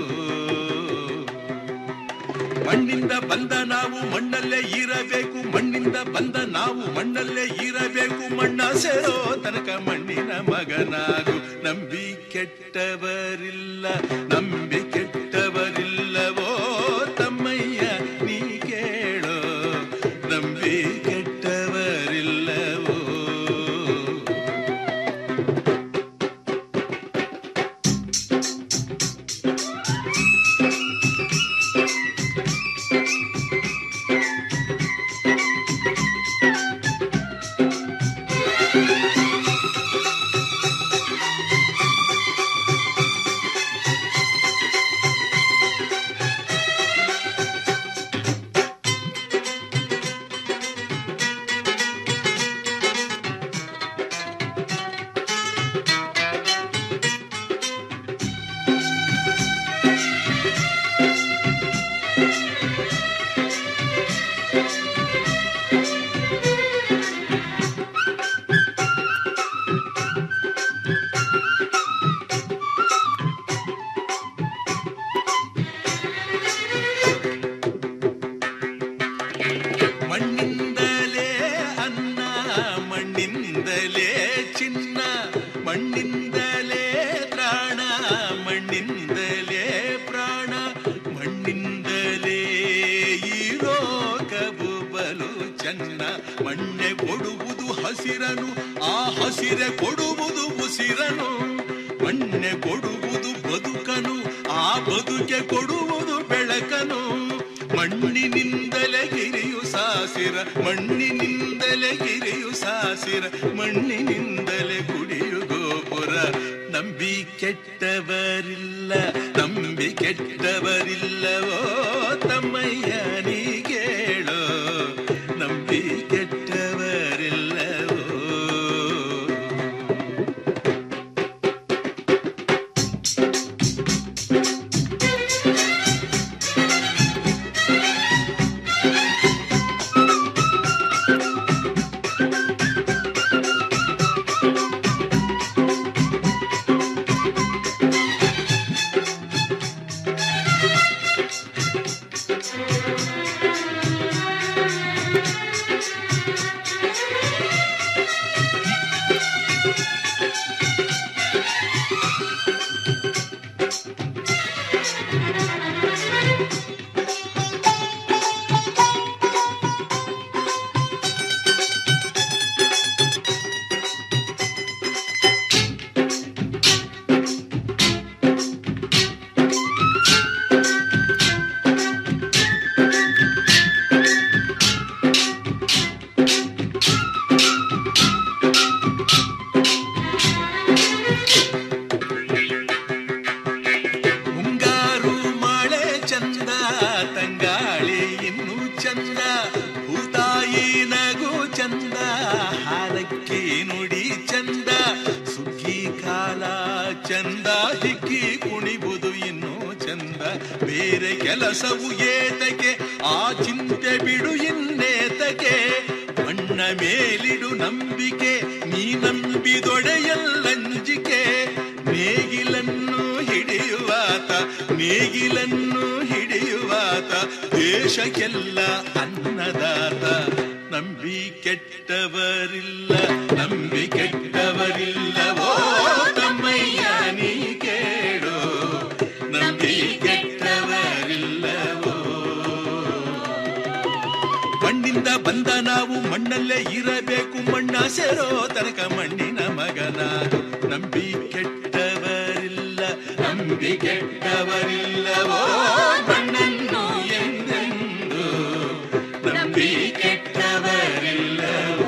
ಮಣ್ಣಿಂದ ಬಂದ ನಾವು ಮಣ್ಣಲ್ಲೇ ಇರಬೇಕು ಮಣ್ಣಿಂದ ಬಂದ ನಾವು ಮಣ್ಣಲ್ಲೇ ಇರಬೇಕು ಮಣ್ಣ ಸೇರೋ ತನಕ ಮಣ್ಣಿನ ಮಗನಾಗು ನಂಬಿ ಕೆಟ್ಟವರಿಲ್ಲ ನಂಬಿ ಕೆಟ್ಟವರಿಲ್ಲವೋ ತಮ್ಮಯ್ಯ ನೀ ಕೇಳೋ ನಂಬಿ ಕೆಟ್ಟವರಿಲ್ಲವೋ ಮಣ್ಣಿಂದಲೇ ಅನ್ನ ಮಣ್ಣಿಂದಲೇ ಚಿನ್ನ ಮಣ್ಣಿಂದಲೇ ತ್ರಾಣ ಮಣ್ಣಿಂದಲೇ ಪ್ರಾಣ ಮಣ್ಣಿಂದಲೇ ಈ ರೋಗವು ಬಲು ಚೆನ್ನ ಮಣ್ಣೆ ಕೊಡುವುದು ಹಸಿರನು ಆ ಹಸಿರೆ ಕೊಡುವುದು ಉಸಿರನು ಮಣ್ಣೆ ಕೊಡುವುದು ಬದುಕನು ಆ ಬದುಕೆ ಕೊಡುವುದು ಬೆಳಕನು ಮಣ್ಣಿನಿಂದಲೇ ಗಿರಿಯು ಸಾಸಿರ ಮಣ್ಣಿನಿಂದಲೇ ಗಿರಿಯು ಸಾಸಿರ ಮಣ್ಣಿನಿಂದಲೇ ಗುಡಿಯು ಗೋಪುರ ನಂಬಿ ಕೆಟ್ಟವರಿಲ್ಲ ನಂಬಿ ಕೆಟ್ಟವರಿಲ್ಲವೋ ತಮ್ಮಯ್ಯ ನೀ ಕೇಳೋ ನಂಬಿ ಕೆಟ್ಟವರಿಲ್ಲವೋ ಮುಂಗಾರು ಮಳೆ ಚಂದ ತಂಗಾಳಿ ಇನ್ನು ಚಂದ ಭೂತಾಯಿ ನಗು ಚಂದ ಹಾಲಕ್ಕಿ ನುಡಿ ಚಂದ ಸುಗ್ಗಿ ಕಾಲ ಚಂದ ಹಿಕ್ಕಿ ಕುಣಿಬುದು ಇನ್ನು ಚಂದ ಬೇರೆ ಕೆಲಸವು ಏತಕ್ಕೆ ಆ ಚಿಂತೆ ಬಿಡು ಇನ್ನೇತಕ್ಕೆ ಮಣ್ಣ ಮೇಲಿಡು ನಂಬಿಕೆ ನೀ ನಂಬಿದೊಡೆಯಲ್ಲಂಜಿಕೆ ನೇಗಿಲನ್ನು ಹಿಡಿಯುವಾತ ನೇಗಿಲನ್ನು ಹಿಡಿಯುವಾತ ದೇಶಕ್ಕೆಲ್ಲ ಅನ್ನದಾತ ನಂಬಿ ಕೆಟ್ಟವರಿಲ್ಲ ನಂಬಿ ಕೆಟ್ಟವರಿಲ್ಲವೋ ತಮ್ಮಯ್ಯ ನೀ ಕೇಳೋ ನಂಬಿ ಕೆಟ್ಟವರಿಲ್ಲವೋ ಮಣ್ಣಲ್ಲೇ ಇರಬೇಕು ಮಣ್ಣ ಸೇರೋ ತನಕ ಮಣ್ಣಿನ ಮಗನಾದು ನಂಬಿ ಕೆಟ್ಟವರಿಲ್ಲ ನಂಬಿ ಕೆಟ್ಟವರಿಲ್ಲವೋ ಮಣ್ಣನ್ನು ಎಂದೆಂದು ನಂಬಿ ಕೆಟ್ಟವರಿಲ್ಲವೋ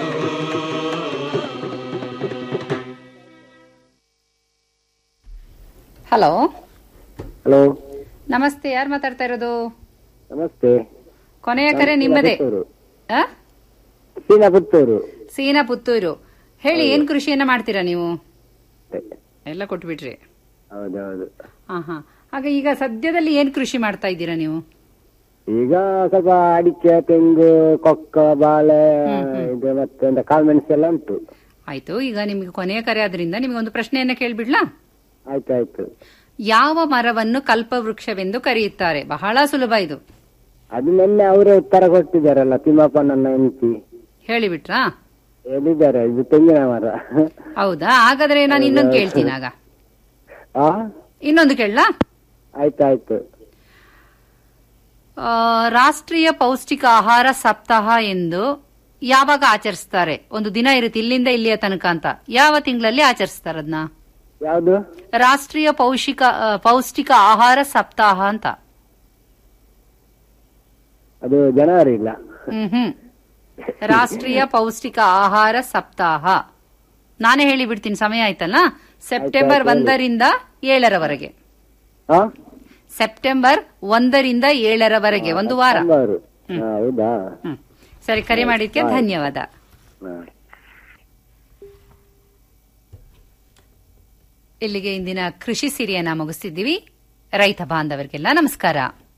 ಹಲೋ ಹಲೋ ನಮಸ್ತೆ ಯಾರು ಮಾತಾಡ್ತಾ ಇರೋದು ನಮಸ್ತೆ ಕೊನೆಯ ಕರೆ ನಿಮ್ಮದೇ ಪುತ್ತೂರು ಆ? ಸೀನಾ ಪುತ್ತೂರು ಸೀನಾ ಪುತ್ತೂರು ಹೇಳಿ ಏನ್ ಕೃಷಿಯನ್ನ ಮಾಡ್ತೀರಾ ನೀವು ಎಲ್ಲ ಕೊಟ್ಬಿಟ್ರಿ ಹೌದೌದು ಹಾ ಹಾ ಹಾಗೆ ಈಗ ಸದ್ಯದಲ್ಲಿ ಏನ್ ಕೃಷಿ ಮಾಡ್ತಾ ಇದ್ದೀರಾ ನೀವು ಈಗ ಸ್ವಲ್ಪ ಅಡಿಕೆ ತೆಂಗು ಕೊಕ್ಕ ಬಾಳೆ ಇದು ಮತ್ತೆ ಒಂದು ಕಾಳುಮೆಣಸು ಎಲ್ಲ ಉಂಟು ಆಯ್ತು ಈಗ ನಿಮ್ಗೆ ಕೊನೆಯ ಕರೆ ಆದ್ರಿಂದ ನಿಮ್ಗೆ ಒಂದು ಪ್ರಶ್ನೆಯನ್ನ ಕೇಳ್ಬಿಡ್ಲಾ ಆಯ್ತಾಯ್ತು ಯಾವ ಮರವನ್ನು ಕಲ್ಪವೃಕ್ಷವೆಂದು ಕರೆಯುತ್ತಾರೆ ಬಹಳ ಸುಲಭ ಇದು ಅದು ನಿನ್ನೆ ಅವರೇ ಉತ್ತರ ಕೊಟ್ಟಿದ್ದಾರಲ್ಲ ತಿಮ್ಮಪ್ಪನನ್ನ ಹೆಂಡತಿ ಹೇಳಿಬಿಟ್ರಾ ಹೇಳಿದ್ದಾರೆ ಇದು ತೆಂಗಿನ ಮರ ಹೌದಾ ಹಾಗಾದ್ರೆ ನಾನು ಇನ್ನೊಂದು ಕೇಳ್ತೀನಿ ಆಗ ಆ ಇನ್ನೊಂದು ಕೇಳಲಾ ಆಯ್ತಾಯ್ತು ಆ, ರಾಷ್ಟ್ರೀಯ ಪೌಷ್ಟಿಕ ಆಹಾರ ಸಪ್ತಾಹ ಎಂದು ಯಾವಾಗ ಆಚರಿಸ್ತಾರೆ ಒಂದು ದಿನ ಇರುತ್ತೆ ಇಲ್ಲಿಂದ ಇಲ್ಲಿಯ ತನಕ ಅಂತ ಯಾವ ತಿಂಗಳಲ್ಲಿ ಆಚರಿಸ್ತಾರೆ ಅದನ್ನ ಯಾವುದು ರಾಷ್ಟ್ರೀಯ ಪೌಷ್ಟಿಕ ಆ, ಪೌಷ್ಟಿಕ ಆಹಾರ ಸಪ್ತಾಹ ಅಂತ ಅದು ಜನವರಿ ಇಲ್ಲ ಹ್ಮ್ ಹ್ಮ್ ರಾಷ್ಟ್ರೀಯ ಪೌಷ್ಟಿಕ ಆಹಾರ ಸಪ್ತಾಹ ನಾನೇ ಹೇಳಿ ಬಿಡ್ತೀನಿ ಸಮಯ ಆಯ್ತಲ್ಲ ಸೆಪ್ಟೆಂಬರ್ ಆಯ್ತು, ಹೇಳಿ. ಒಂದರಿಂದ ಏಳರವರೆಗೆ ಆ? ಸೆಪ್ಟೆಂಬರ್ ಒಂದರಿಂದ ಏಳರವರೆಗೆ ಒಂದು ವಾರ ಸಾಂಬಾರು ಹಾ, ಹೌದಾ ಸರಿ ಕರೆ ಮಾಡಿದ್ಕೆ ಆಯ್ತು. ಧನ್ಯವಾದ ಹಾ. ಇಲ್ಲಿಗೆ ಇಂದಿನ ಕೃಷಿ ಸಿರಿಯನ್ನ ಮುಗಿಸ್ತಿದ್ದೀವಿ ರೈತ ಬಾಂಧವರಿಗೆಲ್ಲ ನಮಸ್ಕಾರ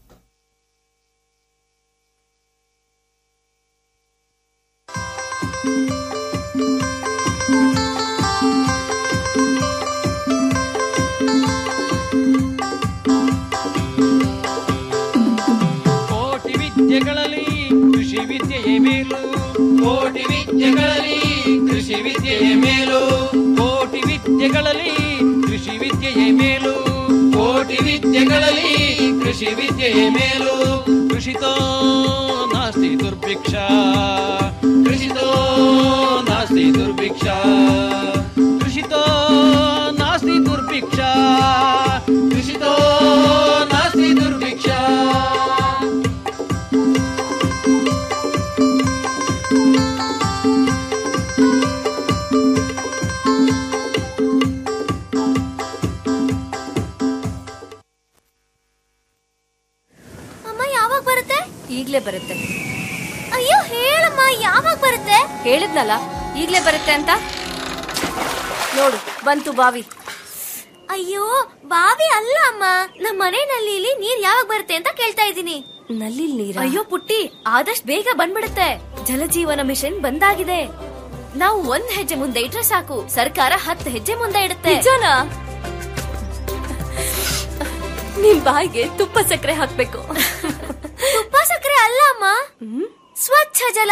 ಕೋಟಿ ವಿದ್ಯೆಗಳಲ್ಲಿ ಕೃಷಿ ವಿದ್ಯೆಯೇ ಮೇಲು ಕೋಟಿ ವಿದ್ಯೆಗಳಲ್ಲಿ ಕೃಷಿ ವಿದ್ಯೆಯೇ ಮೇಲು ಕೋಟಿ ವಿದ್ಯೆಗಳಲ್ಲಿ ಕೃಷಿ ವಿದ್ಯೆಯೇ ಮೇಲು ಕೋಟಿ ವಿದ್ಯೆಗಳಲ್ಲಿ ಕೃಷಿ ವಿದ್ಯೆಯೇ ಮೇಲು ಕೃಷಿತೋ ನಾಸ್ತಿ ದುರ್ಭಿಕ್ಷ ಕೃಷಿತೋ ನಾಸ್ತಿ ದುರ್ಭಿಕ್ಷ ಕೃಷಿತೋ ನಾಸ್ತಿ ದುರ್ಭಿಕ್ಷ ಕೃಷಿತೋ ನಾಸ್ತಿ ದುರ್ಭಿಕ್ಷ ಅಮ್ಮ ಯಾವಾಗ ಬರುತ್ತೆ ಈಗ್ಲೇ ಬರುತ್ತೆ ಅಯ್ಯೋ ಹೇಳಮ್ಮ ಯಾವಾಗ ಬರುತ್ತೆ ಹೇಳಿದ್ನಲ್ಲ ಈಗ್ಲೇ ಬರುತ್ತೆ ಅಂತ ನೋಡು ಬಂತು ಬಾವಿ ಅಯ್ಯೋ ಬಾವಿ ಅಲ್ಲ ಅಮ್ಮ ನಮ್ಮ ಮನೆ ನಲ್ಲಿಲಿ ನೀರ್ ಯಾವಾಗ ಬರುತ್ತೆ ಅಂತ ಕೇಳ್ತಾ ಇದ್ದೀನಿ ನಲ್ಲಿ ನೀರ ಅಯ್ಯೋ ಪುಟ್ಟಿ ಆದಷ್ಟು ಬೇಗ ಬಂದ್ಬಿಡುತ್ತೆ ಜಲಜೀವನ ಮಿಷನ್ ಬಂದಾಗಿದೆ ನಾವು ಒಂದ್ ಹೆಜ್ಜೆ ಮುಂದೆ ಇಟ್ರೆ ಸಾಕು ಸರ್ಕಾರ ಹತ್ತು ಹೆಜ್ಜೆ ಮುಂದೆ ಇಡುತ್ತೆ ನಿಜನಾ ನಿಮ್ ಬಾಯಿಗೆ ತುಪ್ಪ ಸಕ್ಕರೆ ಹಾಕ್ಬೇಕು ತುಪ್ಪ ಸಕ್ಕರೆ ಅಲ್ಲ ಅಮ್ಮ ಸ್ವಚ್ಛ ಜಲ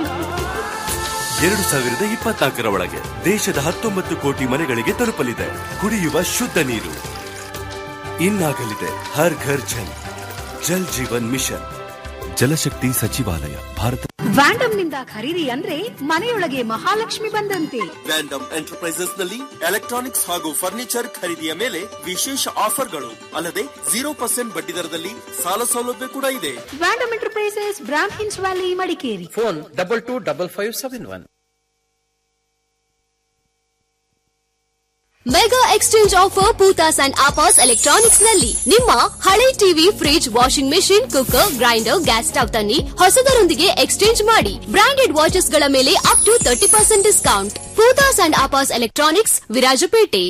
ಎರಡು ಸಾವಿರದ ಇಪ್ಪತ್ನಾಲ್ಕರ ಒಳಗೆ ದೇಶದ ಹತ್ತೊಂಬತ್ತು ಕೋಟಿ ಮನೆಗಳಿಗೆ ತಲುಪಲಿದೆ ಕುಡಿಯುವ ಶುದ್ಧ ನೀರು ಇನ್ನಾಗಲಿದೆ ಹರ್ ಘರ್ ಜಲ್ ಜಲ್ ಜೀವನ್ ಮಿಷನ್ ಜಲಶಕ್ತಿ ಸಚಿವಾಲಯ ಭಾರತ ವ್ಯಾಂಡಮ್ ನಿಂದ ಖರೀದಿ ಅಂದ್ರೆ ಮನೆಯೊಳಗೆ ಮಹಾಲಕ್ಷ್ಮಿ ಬಂದಂತೆ ವ್ಯಾಂಡಮ್ ಎಂಟರ್ಪ್ರೈಸಸ್ ನಲ್ಲಿ ಎಲೆಕ್ಟ್ರಾನಿಕ್ಸ್ ಹಾಗೂ ಫರ್ನಿಚರ್ ಖರೀದಿಯ ಮೇಲೆ ವಿಶೇಷ ಆಫರ್ಗಳು ಅಲ್ಲದೆ ಜೀರೋ ಪರ್ಸೆಂಟ್ ಬಡ್ಡಿ ದರದಲ್ಲಿ ಸಾಲ ಸೌಲಭ್ಯ ಕೂಡ ಇದೆ ವ್ಯಾಂಡಮ್ ಎಂಟರ್ಪ್ರೈಸಸ್ ಬ್ರಾಮ್ ಹಿನ್ಸ್ valley Madikeri phone double two double five seven one mega exchange offer Poothas and Apas electronics ನಲ್ಲಿ ನಿಮ್ಮ ಹಳೆ TV fridge washing machine cooker grinder gas stove ತನ್ನಿ ಹೊಸದರೊಂದಿಗೆ ಎಕ್ಸ್ಚೇಂಜ್ ಮಾಡಿ ಬ್ರಾಂಡೆಡ್ ವಾಚಸ್ ಗಳ ಮೇಲೆ up to thirty percent discount Poothas and Apas electronics Virajpet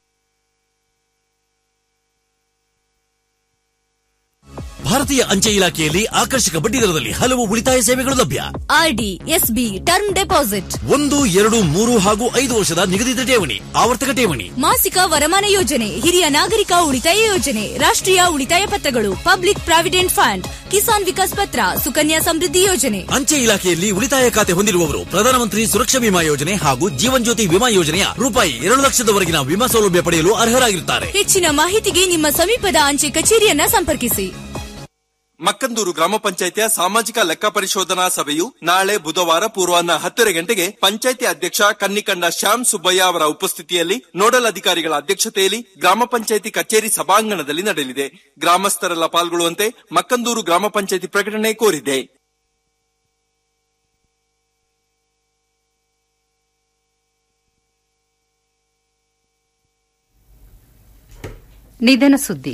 ಭಾರತೀಯ ಅಂಚೆ ಇಲಾಖೆಯಲ್ಲಿ ಆಕರ್ಷಕ ಬಡ್ಡಿ ದರದಲ್ಲಿ ಹಲವು ಉಳಿತಾಯ ಸೇವೆಗಳು ಲಭ್ಯ ಆರ್ಡಿ ಎಸ್ಬಿ ಟರ್ಮ್ ಡೆಪಾಸಿಟ್ ಒಂದು ಎರಡು ಮೂರು ಹಾಗೂ ಐದು ವರ್ಷದ ನಿಗದಿತ ಠೇವಣಿ ಆವರ್ತಕ ಠೇವಣಿ ಮಾಸಿಕ ವರಮಾನ ಯೋಜನೆ ಹಿರಿಯ ನಾಗರಿಕ ಉಳಿತಾಯ ಯೋಜನೆ ರಾಷ್ಟ್ರೀಯ ಉಳಿತಾಯ ಪತ್ರಗಳು public provident fund Kisan Vikas Patra Sukanya ಸಮೃದ್ಧಿ ಯೋಜನೆ ಅಂಚೆ ಇಲಾಖೆಯಲ್ಲಿ ಉಳಿತಾಯ ಖಾತೆ ಹೊಂದಿರುವವರು ಪ್ರಧಾನಮಂತ್ರಿ ಸುರಕ್ಷಾ ಬಿಮಾ ಯೋಜನೆ ಹಾಗೂ ಜೀವನ್ ಜ್ಯೋತಿ ವಿಮಾ ಯೋಜನೆಯ ರೂಪಾಯಿ ಎರಡು ಲಕ್ಷದವರೆಗಿನ ವಿಮಾ ಸೌಲಭ್ಯ ಪಡೆಯಲು ಅರ್ಹರಾಗಿರುತ್ತಾರೆ ಹೆಚ್ಚಿನ ಮಾಹಿತಿಗೆ ನಿಮ್ಮ ಸಮೀಪದ ಅಂಚೆ ಕಚೇರಿಯನ್ನ ಸಂಪರ್ಕಿಸಿ ಮಕ್ಕಂದೂರು ಗ್ರಾಮ ಪಂಚಾಯಿತಿಯ ಸಾಮಾಜಿಕ ಲೆಕ್ಕ ಪರಿಶೋಧನಾ ಸಭೆಯು ನಾಳೆ ಬುಧವಾರ ಪೂರ್ವಾಹ್ನ ಹತ್ತರ ಗಂಟೆಗೆ ಪಂಚಾಯಿತಿ ಅಧ್ಯಕ್ಷ ಕನ್ನಿಕಂಡ ಶ್ಯಾಮ್ ಸುಬ್ಬಯ್ಯ ಅವರ ಉಪಸ್ಥಿತಿಯಲ್ಲಿ ನೋಡಲ್ ಅಧಿಕಾರಿಗಳ ಅಧ್ಯಕ್ಷತೆಯಲ್ಲಿ ಗ್ರಾಮ ಪಂಚಾಯಿತಿ ಕಚೇರಿ ಸಭಾಂಗಣದಲ್ಲಿ ನಡೆಯಲಿದೆ ಗ್ರಾಮಸ್ಥರೆಲ್ಲ ಪಾಲ್ಗೊಳ್ಳುವಂತೆ ಮಕ್ಕಂದೂರು ಗ್ರಾಮ ಪಂಚಾಯಿತಿ ಪ್ರಕಟಣೆ ಕೋರಿದೆ ನಿಧನ ಸುದ್ದಿ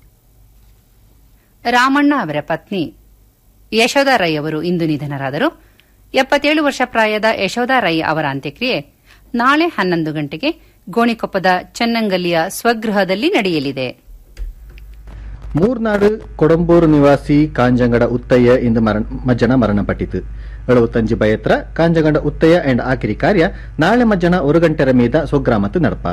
ರಾಮಣ್ಣ ಅವರ ಪತ್ನಿ ಯಶೋಧಾ ರೈ ಅವರು ಇಂದು ನಿಧನರಾದರು ಎಪ್ಪತ್ತೇಳು ವರ್ಷ ಪ್ರಾಯದ ಯಶೋಧಾ ರೈ ಅವರ ಅಂತ್ಯಕ್ರಿಯೆ ನಾಳೆ ಹನ್ನೊಂದು ಗಂಟೆಗೆ ಗೋಣಿಕೊಪ್ಪದ ಚೆನ್ನಂಗಲ್ಲಿಯ ಸ್ವಗೃಹದಲ್ಲಿ ನಡೆಯಲಿದೆ ಮೂರ್ನಾಡು ಕೊಡಂಬೂರು ನಿವಾಸಿ ಕಾಂಜಂಗಡ ಉತ್ತಯ್ಯ ಇಂದು ಮರಣ- ಮಜ್ಜನ ಮರಣಪಟ್ಟಿತು ಎಳುವತ್ತಂಜು ಬಯತ್ರ ಕಾಂಜಂಗಡ ಉತ್ತಯ್ಯ ಅಂಡ್ ಆಕಿರಿ ಕಾರ್ಯ ನಾಳೆ ಮಜ್ಜನ ಒಂದು ಗಂಟೆರ ಮೀದ ಸ್ವಗ್ರಾಮತ್ತು ನಡಪ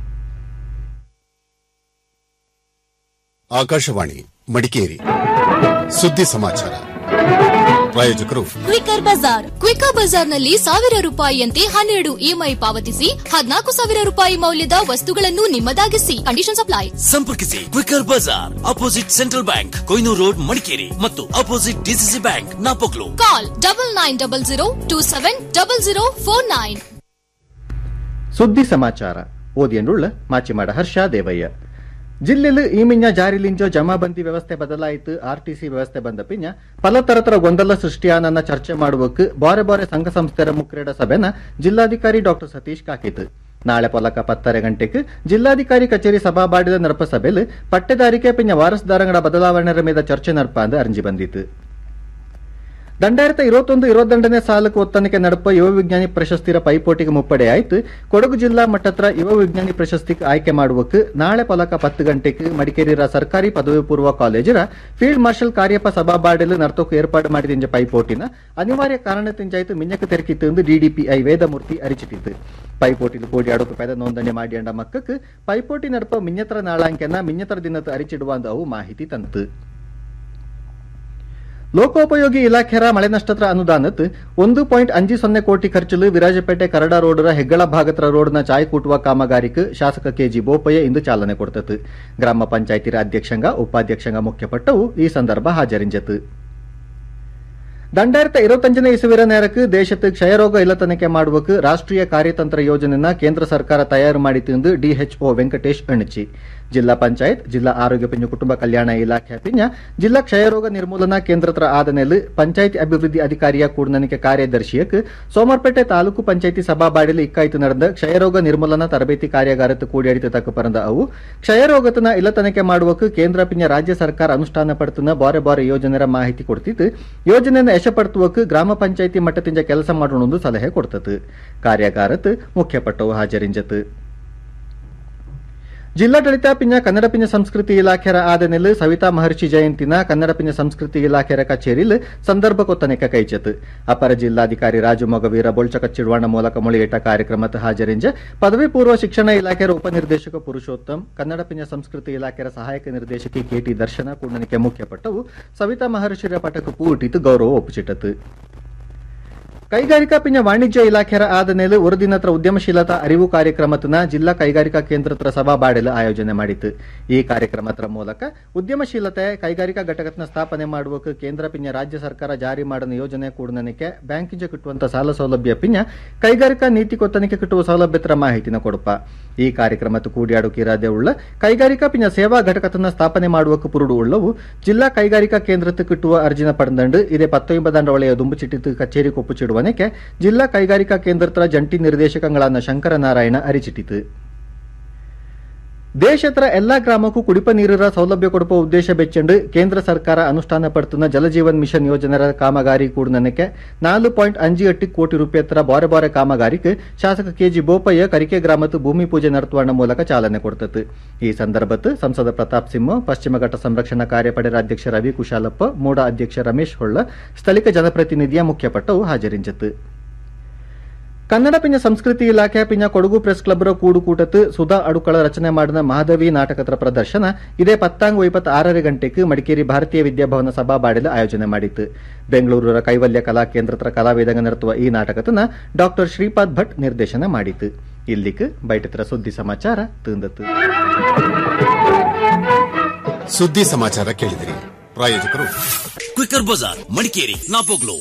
ಆಕಾಶವಾಣಿ ಮಡಿಕೇರಿ ಸುದ್ದಿ ಸಮಾಚಾರ ಪ್ರಾಯೋಜಕರು ಕ್ವಿಕರ್ ಬಜಾರ್ ಕ್ವಿಕರ್ ಬಜಾರ್ನಲ್ಲಿ ಸಾವಿರ ರೂಪಾಯಿಯಂತೆ ಹನ್ನೆರಡು ಇಎಂಐ ಪಾವತಿಸಿ ಹದಿನಾಲ್ಕು ಸಾವಿರ ರೂಪಾಯಿ ಮೌಲ್ಯದ ವಸ್ತುಗಳನ್ನು ನಿಮ್ಮದಾಗಿಸಿ ಕಂಡೀಷನ್ ಅಪ್ಲೈ ಸಂಪರ್ಕಿಸಿ quicker Bazaar opposite central bank Koinur road Madikeri ಮತ್ತು opposite DCC bank Napoklu call double nine double zero two seven double zero four nine ಸುದ್ದಿ ಸಮಾಚಾರ ಓದಿಯಂಡುಳ್ಳ ಮಾಚಿಮಾಡ ಹರ್ಷ ದೇವಯ್ಯ ಜಿಲ್ಲೆಲು ಈ ಮಿಂಜ ಜಾರಿಲಿಂಜೋ ಜಮಾಬಂದಿ ವ್ಯವಸ್ಥೆ ಬದಲಾಯಿತು ಆರ್ಟಿಸಿ ವ್ಯವಸ್ಥೆ ಬಂದ ಪಿಂಜ ಪಲತರತರ ಗೊಂದಲ ಸೃಷ್ಟಿಯಾನನ್ನ ಚರ್ಚೆ ಮಾಡುವಕ್ಕೆ ಬಾರೆ ಬಾರೆ ಸಂಘ ಸಂಸ್ಥೆರ ಮುಕ್ರೇಡ ಸಭೆನ ಜಿಲ್ಲಾಧಿಕಾರಿ ಡಾಕ್ಟರ್ ಸತೀಶ್ ಕಾಕಿತು ನಾಳೆ ಪೊಲಕ ಪತ್ತರ ಗಂಟೆಗೆ ಜಿಲ್ಲಾಧಿಕಾರಿ ಕಚೇರಿ ಸಭಾಬಾಡಿದ ನರಪ ಸಭೆಲು ಪಟ್ಟೆದಾರಿಕೆ ಪಿಂಜ ವಾರಸ್ದಾರಂಗಡ ಬದಲಾವಣೆರ ಮೇಲೆ ಚರ್ಚೆ ನರ್ಪ ಅಂದು ಅರ್ಜಿ ಬಂದಿತು ದಂಡಾಯಿರತ ಇರುವತ್ತೊಂದು ಇರುವತ್ತೊಂದನೇ ಸಾಲಕ್ಕೆ ಒತ್ತನಿಕೆ ನಡಪ ಯುವ ವಿಜ್ಞಾನಿ ಪ್ರಶಸ್ತಿರ ಪೈಪೋಟಿಗೆ ಮುಪ್ಪಡೆ ಆಯ್ತು ಕೊಡಗು ಜಿಲ್ಲಾ ಮಟ್ಟತ್ರ ಯುವ ವಿಜ್ಞಾನಿ ಪ್ರಶಸ್ತಿಗೆ ಆಯ್ಕೆ ಮಾಡುವಕ್ಕೆ ನಾಳೆ ಪಲಕ ಪತ್ತು ಗಂಟೆಗೆ ಮಡಿಕೇರಿರ ಸರ್ಕಾರಿ ಪದವಿ ಪೂರ್ವ ಕಾಲೇಜಿನ ಫೀಲ್ಡ್ ಮಾರ್ಷಲ್ ಕಾರ್ಯಪ್ಪ ಸಭಾಬಾಡಿಲು ನರ್ತೋಕು ಏರ್ಪಾಡು ಮಾಡಿದಿಂಜ ಪೈಪೋಟಿನ ಅನಿವಾರ್ಯ ಕಾರಣದಿಂಜಾಯ್ತು ಮಿಂಜಕ್ಕೆ ತೆರಕಿತ್ತು ಎಂದು ಡಿಡಿಪಿಐ ವೇದಮೂರ್ತಿ ಅರಿಚಿಟ್ಟಿತು ಪೈಪೋಟಿಲು ಕೂಡಿ ಆಡೋಕು ಪೆದ ನೋಂದಣಿ ಮಾಡಿ ಅಂಡ ಮಕ್ಕಕ್ಕೆ ಪೈಪೋಟಿ ನಡಪ ಮಿನ್ಯತರ ನಾಳಾಂಕೆನ ಮಿನ್ಯತರ ದಿನದ ಅರಿಚಿಡುವ ಅಂದ ಅವು ಮಾಹಿತಿ ತಂತು ಲೋಕೋಪಯೋಗಿ ಇಲಾಖೆರ ಮಳೆ ನಷ್ಟತ್ರ ಅನುದಾನತ್ ಒಂದು ಪಾಯಿಂಟ್ ಅಂಜಿ ಸೊನ್ನೆ ಕೋಟಿ ಖರ್ಚಲು ವಿರಾಜಪೇಟೆ ಕರಡ ರೋಡ್ರ ಹೆಗ್ಗಳ ಭಾಗತ್ರ ರೋಡ್ನ ಚಾಯ್ ಕೂಟುವ ಕಾಮಗಾರಿಕ್ ಶಾಸಕ ಕೆಜಿ ಬೋಪಯ್ಯ ಇಂದು ಚಾಲನೆ ಕೊಡ್ತತು ಗ್ರಾಮ ಪಂಚಾಯತಿರ ಅಧ್ಯಕ್ಷಂಗ ಉಪಾಧ್ಯಕ್ಷಂಗ ಮುಖ್ಯಪಟ್ಟವು ಈ ಸಂದರ್ಭ ಹಾಜರಿಂಜತು ದಂಡಾಯಿರತ ಇರುವತ್ತಂಜನೇ ಇಸುವಿರ ನೇರಕ್ಕೆ ದೇಶದ ಕ್ಷಯರೋಗ ಇಲ್ಲತನಿಕೆ ಮಾಡುವಕ್ಕೆ ರಾಷ್ಟ್ರೀಯ ಕಾರ್ಯತಂತ್ರ ಯೋಜನೆನ ಕೇಂದ್ರ ಸರ್ಕಾರ ತಯಾರು ಮಾಡಿತು ಎಂದು ಡಿಎಚ್ಒ ವೆಂಕಟೇಶ್ ಅಣಚಿ ಜಿಲ್ಲಾ ಪಂಚಾಯತ್ ಜಿಲ್ಲಾ ಆರೋಗ್ಯ ಪಿಂಜ ಕುಟುಂಬ ಕಲ್ಯಾಣ ಇಲಾಖೆ ಪಿಂಜ ಜಿಲ್ಲಾ ಕ್ಷಯರೋಗ ನಿರ್ಮೂಲನಾ ಕೇಂದ್ರತ್ರ ಆದನೆಲ್ ಪಂಚಾಯತ್ ಅಭಿವೃದ್ಧಿ ಅಧಿಕಾರಿಯ ಕೂಡನನಿಕೆ ಕಾರ್ಯದರ್ಶಿಯಕ್ ಸೋಮರ್ಪೇಟೆ ತಾಲೂಕು ಪಂಚಾಯತಿ ಸಭಾಬಾಡಿಲು ಇಕ್ಕಾಯ್ತು ನಡೆದ ಕ್ಷಯರೋಗ ನಿರ್ಮೂಲನಾ ತರಬೇತಿ ಕಾರ್ಯಾಗಾರತ್ತು ಕೂಡಿಯಾಡಿತು ತಕ್ಕ ಪರಂದ ಅವು ಕ್ಷಯರೋಗತನ ಇಲ್ಲತನಿಕೆ ಮಾಡುವಕ್ಕೆ ಕೇಂದ್ರ ಪಿಂಜ ರಾಜ್ಯ ಸರ್ಕಾರ ಅನುಷ್ಠಾನ ಪಡ್ತನ ಬಾರೆ ಬಾರೆ ಯೋಜನೆರ ಮಾಹಿತಿ ಕೊಡ್ತಿತ್ತು ಯೋಜನೆಯನ್ನು ಯಶಪಡ್ತುವಕ್ಕೆ ಗ್ರಾಮ ಪಂಚಾಯತಿ ಮಟ್ಟದಿಂದ ಕೆಲಸ ಮಾಡೋಣ ಸಲಹೆ ಕೊಡ್ತತು ಕಾರ್ಯಾಗಾರತ್ ಮುಖ್ಯಪಟ್ಟವು ಹಾಜರಿಂಜತು ಜಿಲ್ಲಾಡಳಿತ ಪಿಂಜ ಕನ್ನಡ ಪಿಂಜ ಸಂಸ್ಕೃತಿ ಇಲಾಖೆರ ಆದನೆಲ್ ಸವಿತಾ ಮಹರ್ಷಿ ಜಯಂತಿನ ಕನ್ನಡ ಪಿಂಜ ಸಂಸ್ಕೃತಿ ಇಲಾಖೆರ ಕಚೇರಿಲ್ ಸಂದರ್ಭ ಕೊತ್ತನೆಕ ಕೈಚತ್ ಅಪರ ಜಿಲ್ಲಾಧಿಕಾರಿ ರಾಜು ಮೊಗವೀರ ಬೊಳ್ಚ ಕಚ್ಚಿಡುವಣ ಮೂಲಕ ಮೊಳಿಯಿಟ್ಟ ಕಾರ್ಯಕ್ರಮದ ಹಾಜರಿಂಜ ಪದವಿ ಪೂರ್ವ ಶಿಕ್ಷಣ ಇಲಾಖೆರ ಉಪನಿರ್ದೇಶಕ ಪುರುಷೋತ್ತಮ್ ಕನ್ನಡ ಪಿಂಜ ಸಂಸ್ಕೃತಿ ಇಲಾಖೆರ ಸಹಾಯಕ ನಿರ್ದೇಶಕಿ ಕೆಟಿ ದರ್ಶನ ಕೂಡನಿಕೆ ಮುಖ್ಯಪಟ್ಟವು ಸವಿತಾ ಮಹರ್ಷಿರ ಪಟಕ ಪೂಟಿತು ಗೌರವ ಒಪ್ಪುಚಿಟ್ಟತು ಕೈಗಾರಿಕಾ ಪಿಂಜ ವಾಣಿಜ್ಯ ಇಲಾಖೆರ ಆದನೆಲ್ ಒಂದು ದಿನತ್ರ ಉದ್ಯಮಶೀಲತಾ ಅರಿವು ಕಾರ್ಯಕ್ರಮತನ ಜಿಲ್ಲಾ ಕೈಗಾರಿಕಾ ಕೇಂದ್ರತ್ರ ಸಭಾ ಬಾಡೆಲು ಆಯೋಜನೆ ಮಾಡಿತು ಈ ಕಾರ್ಯಕ್ರಮದ ಮೂಲಕ ಉದ್ಯಮಶೀಲತೆ ಕೈಗಾರಿಕಾ ಘಟಕತ್ನ ಸ್ಥಾಪನೆ ಮಾಡುವಕ್ಕೆ ಕೇಂದ್ರ ಪಿಂಜ ರಾಜ್ಯ ಸರ್ಕಾರ ಜಾರಿ ಮಾಡನ ಯೋಜನೆ ಕೂಡನನಿಕೆ ಬ್ಯಾಂಕಿಂಜ ಕಿಟ್ಟುವಂತ ಸಾಲ ಸೌಲಭ್ಯ ಪಿಂಜ ಕೈಗಾರಿಕಾ ನೀತಿ ಕೊತ್ತನಿಕೆ ಕಿಟ್ಟುವ ಸೌಲಭ್ಯತ್ರ ಮಾಹಿತಿನ ಕೊಡುಪ ಈ ಕಾರ್ಯಕ್ರಮದ ಕೂಡಿಯಾಡುಕಿರಾದೆ ಉಳ್ಳ ಕೈಗಾರಿಕಾ ಪಿಂಜ ಸೇವಾ ಘಟಕತನ ಸ್ಥಾಪನೆ ಮಾಡುವಕ್ಕೆ ಪುರುಡು ಉಳ್ಳವು ಜಿಲ್ಲಾ ಕೈಗಾರಿಕಾ ಕೇಂದ್ರಕ್ಕೆ ಕಿಟ್ಟುವ ಅರ್ಜಿನ ಪಡೆದಂಡು ಇದೇ ಪತ್ತೊಂಬದಂಡ ಒಳೆಯ ದುಂಬುಚಿಟ್ಟಿತ್ತು ಕಚೇರಿ ಕೊಪ್ಪುಚಿಡುವನಕ್ಕೆ ಜಿಲ್ಲಾ ಕೈಗಾರಿಕಾ ಕೇಂದ್ರತ್ರ ಜಂಟಿ ನಿರ್ದೇಶಕಗಳಾದ ಶಂಕರನಾರಾಯಣ ಅರಿಚಿಟ್ಟಿತು ದೇಶತ್ರ ಎಲ್ಲಾ ಗ್ರಾಮಕ್ಕೂ ಕುಡಿಪ ನೀರಿನ ಸೌಲಭ್ಯ ಕೊಡುವ ಉದ್ದೇಶ ಬೆಚ್ಚಂಡು ಕೇಂದ್ರ ಸರ್ಕಾರ ಅನುಷ್ಠಾನ ಪಡ್ತುന്ന ಜಲಜೀವನ್ ಮಿಷನ್ ಯೋಜನೆರ ಕಾಮಗಾರಿ ಕೂಡನಕ್ಕೆ ನಾಲು ಪಾಯಿಂಟ್ ಅಂಜಿ ಎಟ್ಟು ಕೋಟಿ ರೂಪಾಯಿ ಬಾರೆ ಬಾರೆ ಕಾಮಗಾರಿಕ್ ಶಾಸಕ ಕೆಜಿ ಬೋಪಯ್ಯ ಕರಿಕೆ ಗ್ರಾಮತ್ತು ಭೂಮಿ ಪೂಜೆ ನಡೆಸುವ ಮೂಲಕ ಚಾಲನೆ ಕೊಡ್ತತ್ತು ಈ ಸಂದರ್ಭತ್ ಸಂಸದ ಪ್ರತಾಪ್ ಸಿಂಹ ಪಶ್ಚಿಮ ಘಟ್ಟ ಸಂರಕ್ಷಣಾ ಕಾರ್ಯಪಡೆಯ ಅಧ್ಯಕ್ಷ ರವಿ ಕುಶಾಲಪ್ಪ ಮೂಡ ಅಧ್ಯಕ್ಷ ರಮೇಶ್ ಹೊಳ್ಳ ಸ್ಥಳೀಯ ಜನಪ್ರತಿನಿಧಿಯ ಮುಖ್ಯಪಟ್ಟವು ಹಾಜರಿಂಜತ್ತು ಕನ್ನಡ ಪಿಂಜ ಸಂಸ್ಕೃತಿ ಇಲಾಖೆ ಪಿಂಜ ಕೊಡಗು ಪ್ರೆಸ್ ಕ್ಲಬ್ರ ಕೂಡು ಕೂಟತ್ತು ಸುಧಾ ಅಡುಕಳ ರಚನೆ ಮಾಡಿದ ಮಹಾದೇವಿ ನಾಟಕದ ಪ್ರದರ್ಶನ ಇದೇ ಪತ್ತಾಂಗು ಇಪ್ಪತ್ತ ಆರರ ಗಂಟೆಗೆ ಮಡಿಕೇರಿ ಭಾರತೀಯ ವಿದ್ಯಾಭವನ ಸಭಾಬಾಡಿಲು ಆಯೋಜನೆ ಮಾಡಿತ್ತು ಬೆಂಗಳೂರಿನ ಕೈವಲ್ಯ ಕಲಾ ಕೇಂದ್ರತ್ರ ಕಲಾವಿದಂಗ ನಡೆಸುವ ಈ ನಾಟಕತನ ಡಾಕ್ಟರ್ ಶ್ರೀಪಾದ್ ಭಟ್ ನಿರ್ದೇಶನ ಮಾಡಿತು ಇಲ್ಲಿಕ್ ಬೈಟತ್ರ ಸುದ್ದಿ ಸಮಾಚಾರ ತಂದತ್ತು ಸುದ್ದಿ ಸಮಾಚಾರ ಕೇಳಿದಿರಿ ಪ್ರಾಯೋಜಕರು ಕ್ವಿಕರ್ ಬಜಾರ್ ಮಡಿಕೇರಿ ನಾಪೋಕ್ಲು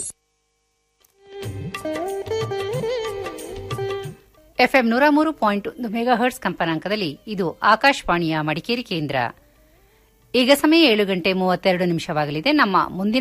ಎಫ್ಎಂ ನೂರ ಮೂರು ಪಾಯಿಂಟ್ ಒಂದು ಮೆಗಾಹರ್ಟ್ಸ್ ಕಂಪನಾಂಕದಲ್ಲಿ ಇದು ಆಕಾಶವಾಣಿಯ ಮಡಿಕೇರಿ ಕೇಂದ್ರ ಈಗ ಸಮಯ ಏಳು ಗಂಟೆ ಮೂವತ್ತೆರಡು ನಿಮಿಷವಾಗಲಿದೆ ನಮ್ಮ ಮುಂದಿನ